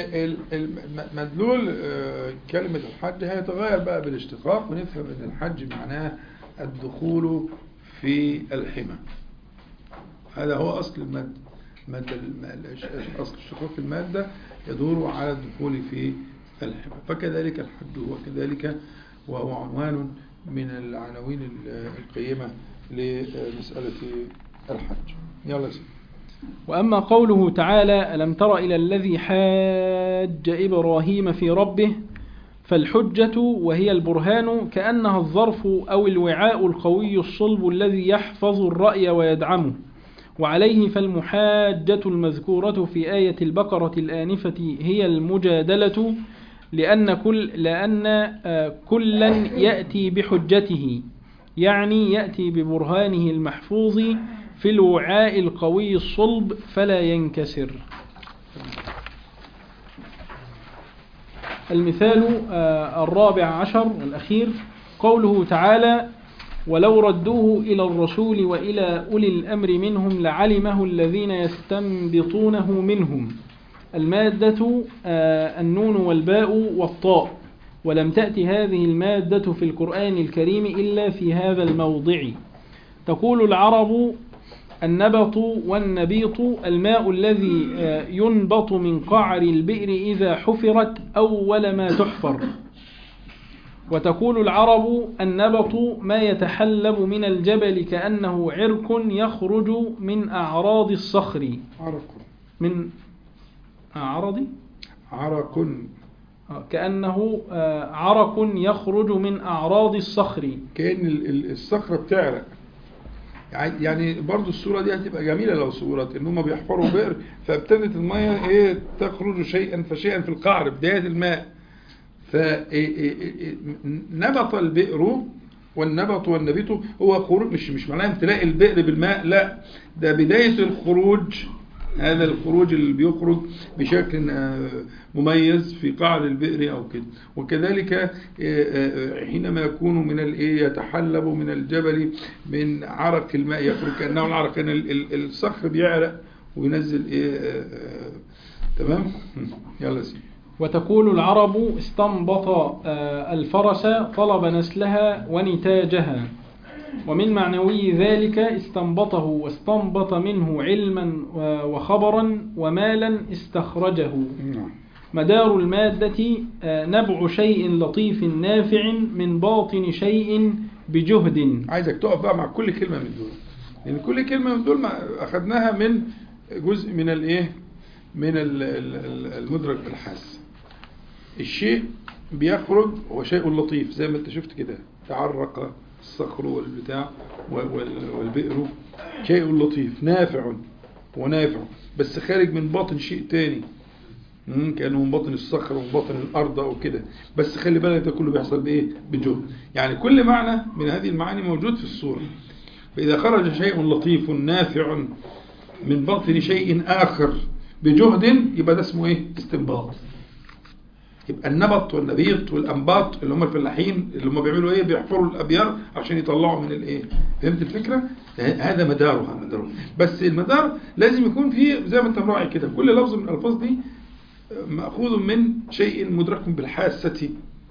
مدلول آه، كلمة الحج هيتغير بقى بالاشتقاق ونفهم أن الحج معناه الدخول في الحمى هذا هو أصل المادة مادة الم- الأش- أصل اشتقاق المادة يدور على الدخول في الحمى فكذلك الحج هو كذلك وهو عنوان من العناوين ال- القيمة لمسألة الحج يلا سيدي وأما قوله تعالى ألم تر إلى الذي حاج إبراهيم في ربه فالحجة وهي البرهان كأنها الظرف أو الوعاء القوي الصلب الذي يحفظ الرأي ويدعمه وعليه فالمحاجة المذكورة في آية البقرة الآنفة هي المجادلة لأن كل لأن آه، كلا يأتي بحجته يعني يأتي ببرهانه المحفوظ في الوعاء القوي الصلب فلا ينكسر المثال آه، الرابع عشر الأخير قوله تعالى ولو ردوه إلى الرسول وإلى أولي الأمر منهم لعلمه الذين يستنبطونه منهم المادة آه، النون والباء والطاء ولم تأتي هذه المادة في القرآن الكريم إلا في هذا الموضع تقول العرب النبط والنبيط الماء الذي آه، ينبط من قعر البئر إذا حفرت أول ما تحفر وتقول العرب النبط ما يتحلب من الجبل كأنه عرق يخرج من أعراض الصخر عرق من أعراض عرق آه، كأنه آه، عرق يخرج من أعراض الصخر كأن ال- ال- الصخرة بتعرق يعني- يعني برضو الصورة دي هتبقى جميلة لو صورت ان هم بيحفروا بئر فابتدت المية ايه تخرج شيئا فشيئا في القعر بداية الماء فنبط البئر والنبط والنبيت هو خروج مش مش معناه امتلاء البئر بالماء لا ده بداية الخروج هذا الخروج اللي بيخرج بشكل آه، مميز في قعر البئر او كده وكذلك آه، آه، حينما يكون من الايه يتحلب من الجبل من عرق الماء يخرج كانه العرق كان ال- ال- الصخر بيعرق وينزل ايه آه، آه، تمام يلا سيدي وتقول العرب استنبط آه، الفرس طلب نسلها ونتاجها ومن معنوي ذلك استنبطه واستنبط منه علما و- وخبرا ومالا استخرجه نعم مدار المادة آه، نبع شيء لطيف نافع من باطن شيء بجهد عايزك تقف بقى مع كل كلمة من دول لأن كل كلمة من دول ما أخذناها من جزء من الإيه من ال- ال- ال- المدرك بالحاس الشيء بيخرج هو شيء لطيف زي ما انت شفت كده تعرق الصخر والبتاع وال- والبئر شيء لطيف نافع ونافع بس خارج من باطن شيء تاني مم، كانه من باطن الصخر ومن باطن الارض او كده بس خلي بالك ده كله بيحصل بايه بجهد يعني كل معنى من هذه المعاني موجود في الصوره فاذا خرج شيء لطيف نافع من باطن شيء اخر بجهد يبقى ده اسمه ايه استنباط يبقى النبط والنبيط والانباط اللي هم الفلاحين اللي هم بيعملوا ايه بيحفروا الابيار عشان يطلعوا من الايه فهمت الفكره هذا مدارها مدارها بس المدار لازم يكون فيه زي ما انت مراعي كده كل لفظ من الالفاظ دي مأخوذ من شيء مدرك بالحاسة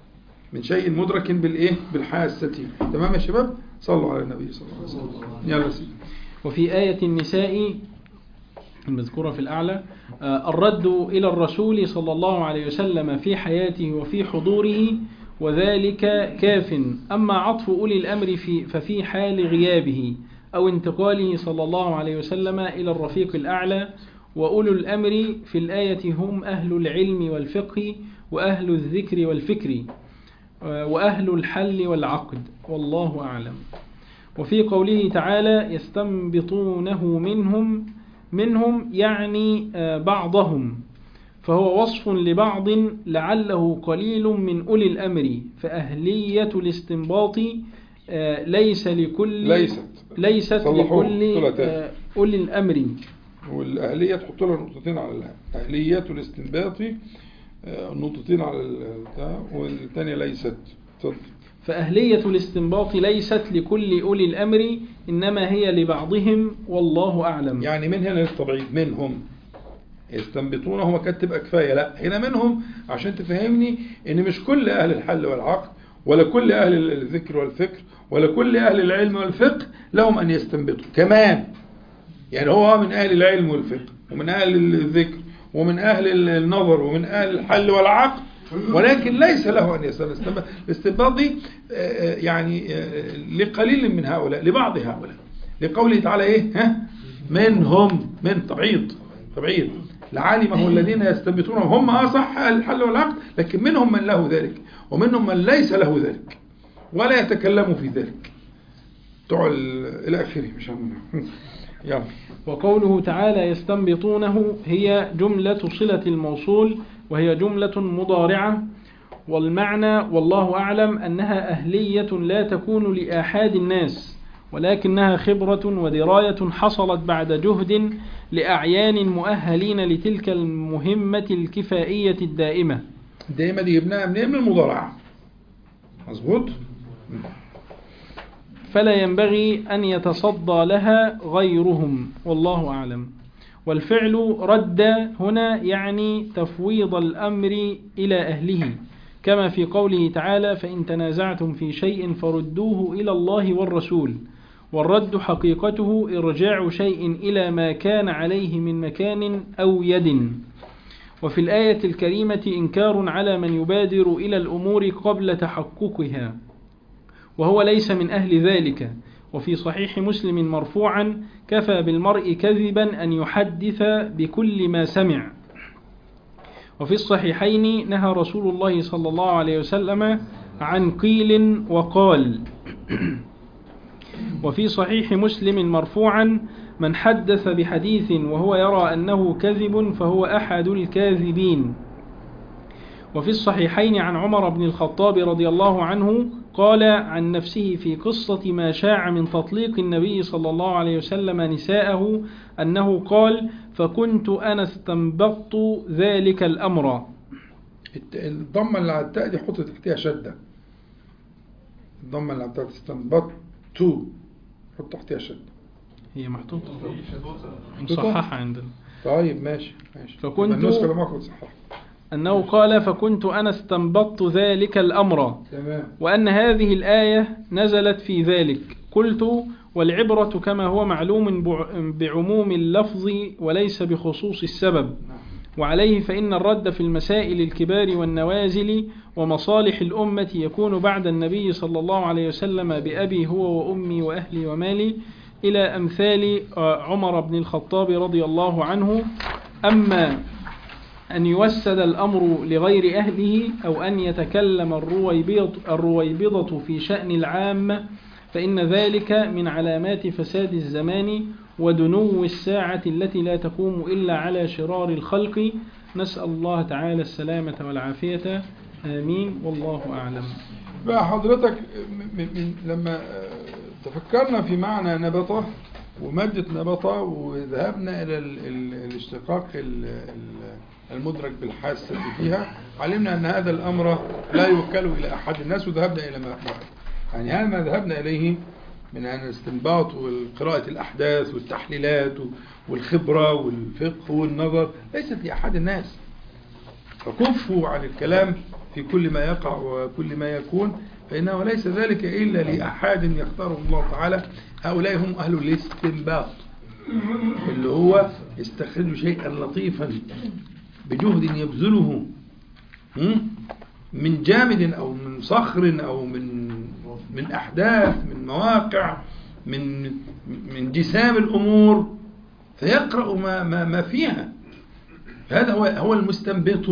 من شيء مدرك بالايه بالحاسة تمام يا شباب صلوا على النبي صلى الله عليه وسلم يلا سيدي وفي آية النساء المذكورة في الأعلى آه، الرد إلى الرسول صلى الله عليه وسلم في حياته وفي حضوره وذلك كاف أما عطف أولي الأمر في ففي حال غيابه أو انتقاله صلى الله عليه وسلم إلى الرفيق الأعلى وأولو الأمر في الآية هم أهل العلم والفقه وأهل الذكر والفكر آه، وأهل الحل والعقد والله أعلم وفي قوله تعالى يستنبطونه منهم منهم يعني آه، بعضهم فهو وصف لبعض لعله قليل من أولي الأمر فأهلية الاستنباط آه، ليس لكل ليست. ليست صلحوه. لكل طلع تاني. آه، أولي الأمر والأهلية تحط لها نقطتين على الها أهلية الاستنباط آه، نقطتين على البتاع والثانية ليست اتفضل فأهلية الاستنباط ليست لكل أولي الأمر إنما هي لبعضهم والله أعلم يعني من هنا للتبعيد منهم يستنبطونه هو كانت تبقى كفاية لا هنا منهم عشان تفهمني ان مش كل اهل الحل والعقد ولا كل اهل الذكر والفكر ولا كل اهل العلم والفقه لهم ان يستنبطوا كمان يعني هو من اهل العلم والفقه ومن اهل الذكر ومن اهل النظر ومن اهل الحل والعقد ولكن ليس له ان يستنبط الاستنباط دي آه، آه، يعني آه، لقليل من هؤلاء لبعض هؤلاء لقوله تعالى ايه ها منهم من تبعيض تبعيض لعلمه الذين يستنبطون هم اصح اهل الحل والعقد لكن منهم من له ذلك ومنهم من ليس له ذلك ولا يتكلم في ذلك بتوع ال- الى اخره مش هم يلا وقوله تعالى يستنبطونه هي جملة صلة الموصول وهي جملة مضارعة والمعنى والله أعلم أنها أهلية لا تكون لآحاد الناس ولكنها خبرة ودراية حصلت بعد جهد لأعيان مؤهلين لتلك المهمة الكفائية الدائمة دايما دي جبناها منين من المضارعه مظبوط فلا ينبغي أن يتصدى لها غيرهم والله أعلم والفعل رد هنا يعني تفويض الأمر إلى أهله كما في قوله تعالى فإن تنازعتم في شيء فردوه إلى الله والرسول والرد حقيقته إرجاع شيء إلى ما كان عليه من مكان أو يد وفي الآية الكريمة إنكار على من يبادر إلى الأمور قبل تحققها وهو ليس من أهل ذلك وفي صحيح مسلم مرفوعا كفى بالمرء كذبا أن يحدث بكل ما سمع وفي الصحيحين نهى رسول الله صلى الله عليه وسلم عن قيل وقال وفي صحيح مسلم مرفوعا من حدث بحديث وهو يرى أنه كذب فهو أحد الكاذبين وفي الصحيحين عن عمر بن الخطاب رضي الله عنه قال عن نفسه في قصة ما شاع من تطليق النبي صلى الله عليه وسلم نساءه أنه قال فكنت أنا استنبطت ذلك الأمر الت- الضمة اللي على التاء دي حط تحتها شدة الضمة اللي على التاء تستنبط تو حط تحتها شدة هي محطوطة محطوطة؟ مصححة عندنا طيب ماشي ماشي فكنت- يبقى النسخة اللي معاكم تصحح أنه قال فكنت أنا استنبطت ذلك الأمر تمام وأن هذه الآية نزلت في ذلك قلت والعبرة كما هو معلوم بع- بعموم اللفظ وليس بخصوص السبب نعم وعليه فإن الرد في المسائل الكبار والنوازل ومصالح الأمة يكون بعد النبي صلى الله عليه وسلم بأبي هو وأمي وأهلي ومالي إلى أمثال آه، عمر بن الخطاب رضي الله عنه أما أن يوسد الأمر لغير أهله أو أن يتكلم الرويبض الرويبضة في شأن العامة فإن ذلك من علامات فساد الزمان ودنو الساعة التي لا تقوم إلا على شرار الخلق نسأل الله تعالى السلامة والعافية آمين والله أعلم بقى حضرتك م- م- من لما آه، تفكرنا في معنى نبطة ومادة نبطة وذهبنا إلى ال- ال- الاشتقاق ال- ال- المدرك بالحاسة فيها علمنا أن هذا الأمر لا يوكل إلى أحد الناس وذهبنا إلى ما ما- يعني هذا ما ذهبنا إليه من أن الاستنباط وقراءة الأحداث والتحليلات والخبرة والفقه والنظر ليست لأحد الناس فكفوا عن الكلام في كل ما يقع وكل ما يكون فإنه ليس ذلك إلا لأحد يختاره الله تعالى هؤلاء هم أهل الاستنباط اللي هو يستخرج شيئا لطيفا بجهد يبذله هم؟ من جامد أو من صخر أو من من أحداث من مواقع من من جسام الأمور فيقرأ ما ما ما فيها هذا هو هو المستنبط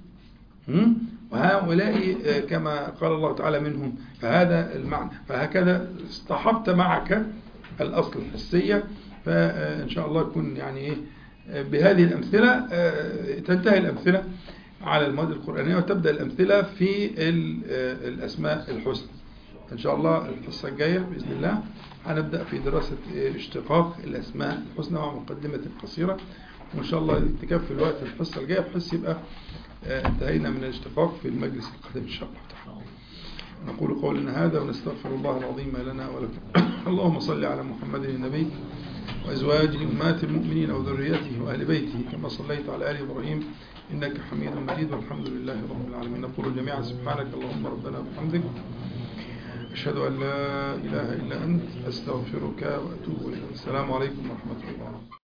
هم؟ وهؤلاء آه، كما قال الله تعالى منهم فهذا المعنى فهكذا اصطحبت معك الأصل الحسية فإن شاء الله يكون يعني إيه آه، بهذه الأمثلة آه، تنتهي الأمثلة على المواد القرآنية وتبدأ الأمثلة في ال- آه، الأسماء الحسنى إن شاء الله الحصة الجاية بإذن الله هنبدأ في دراسة آه، اشتقاق الأسماء الحسنى مع مقدمة قصيرة وإن شاء الله تكفي الوقت الحصة الجاية بحيث يبقى آه، انتهينا من الاشتقاق في المجلس القادم إن شاء الله تعالى نقول قولنا هذا ونستغفر الله العظيم لنا ولكم اللهم صل على محمد النبي وأزواجه أمهات المؤمنين وذريته وأهل بيته كما صليت على آل إبراهيم إنك حميد مجيد والحمد لله رب العالمين نقول جميعا سبحانك اللهم ربنا وبحمدك أشهد أن لا إله إلا أنت أستغفرك وأتوب إليك السلام عليكم ورحمة الله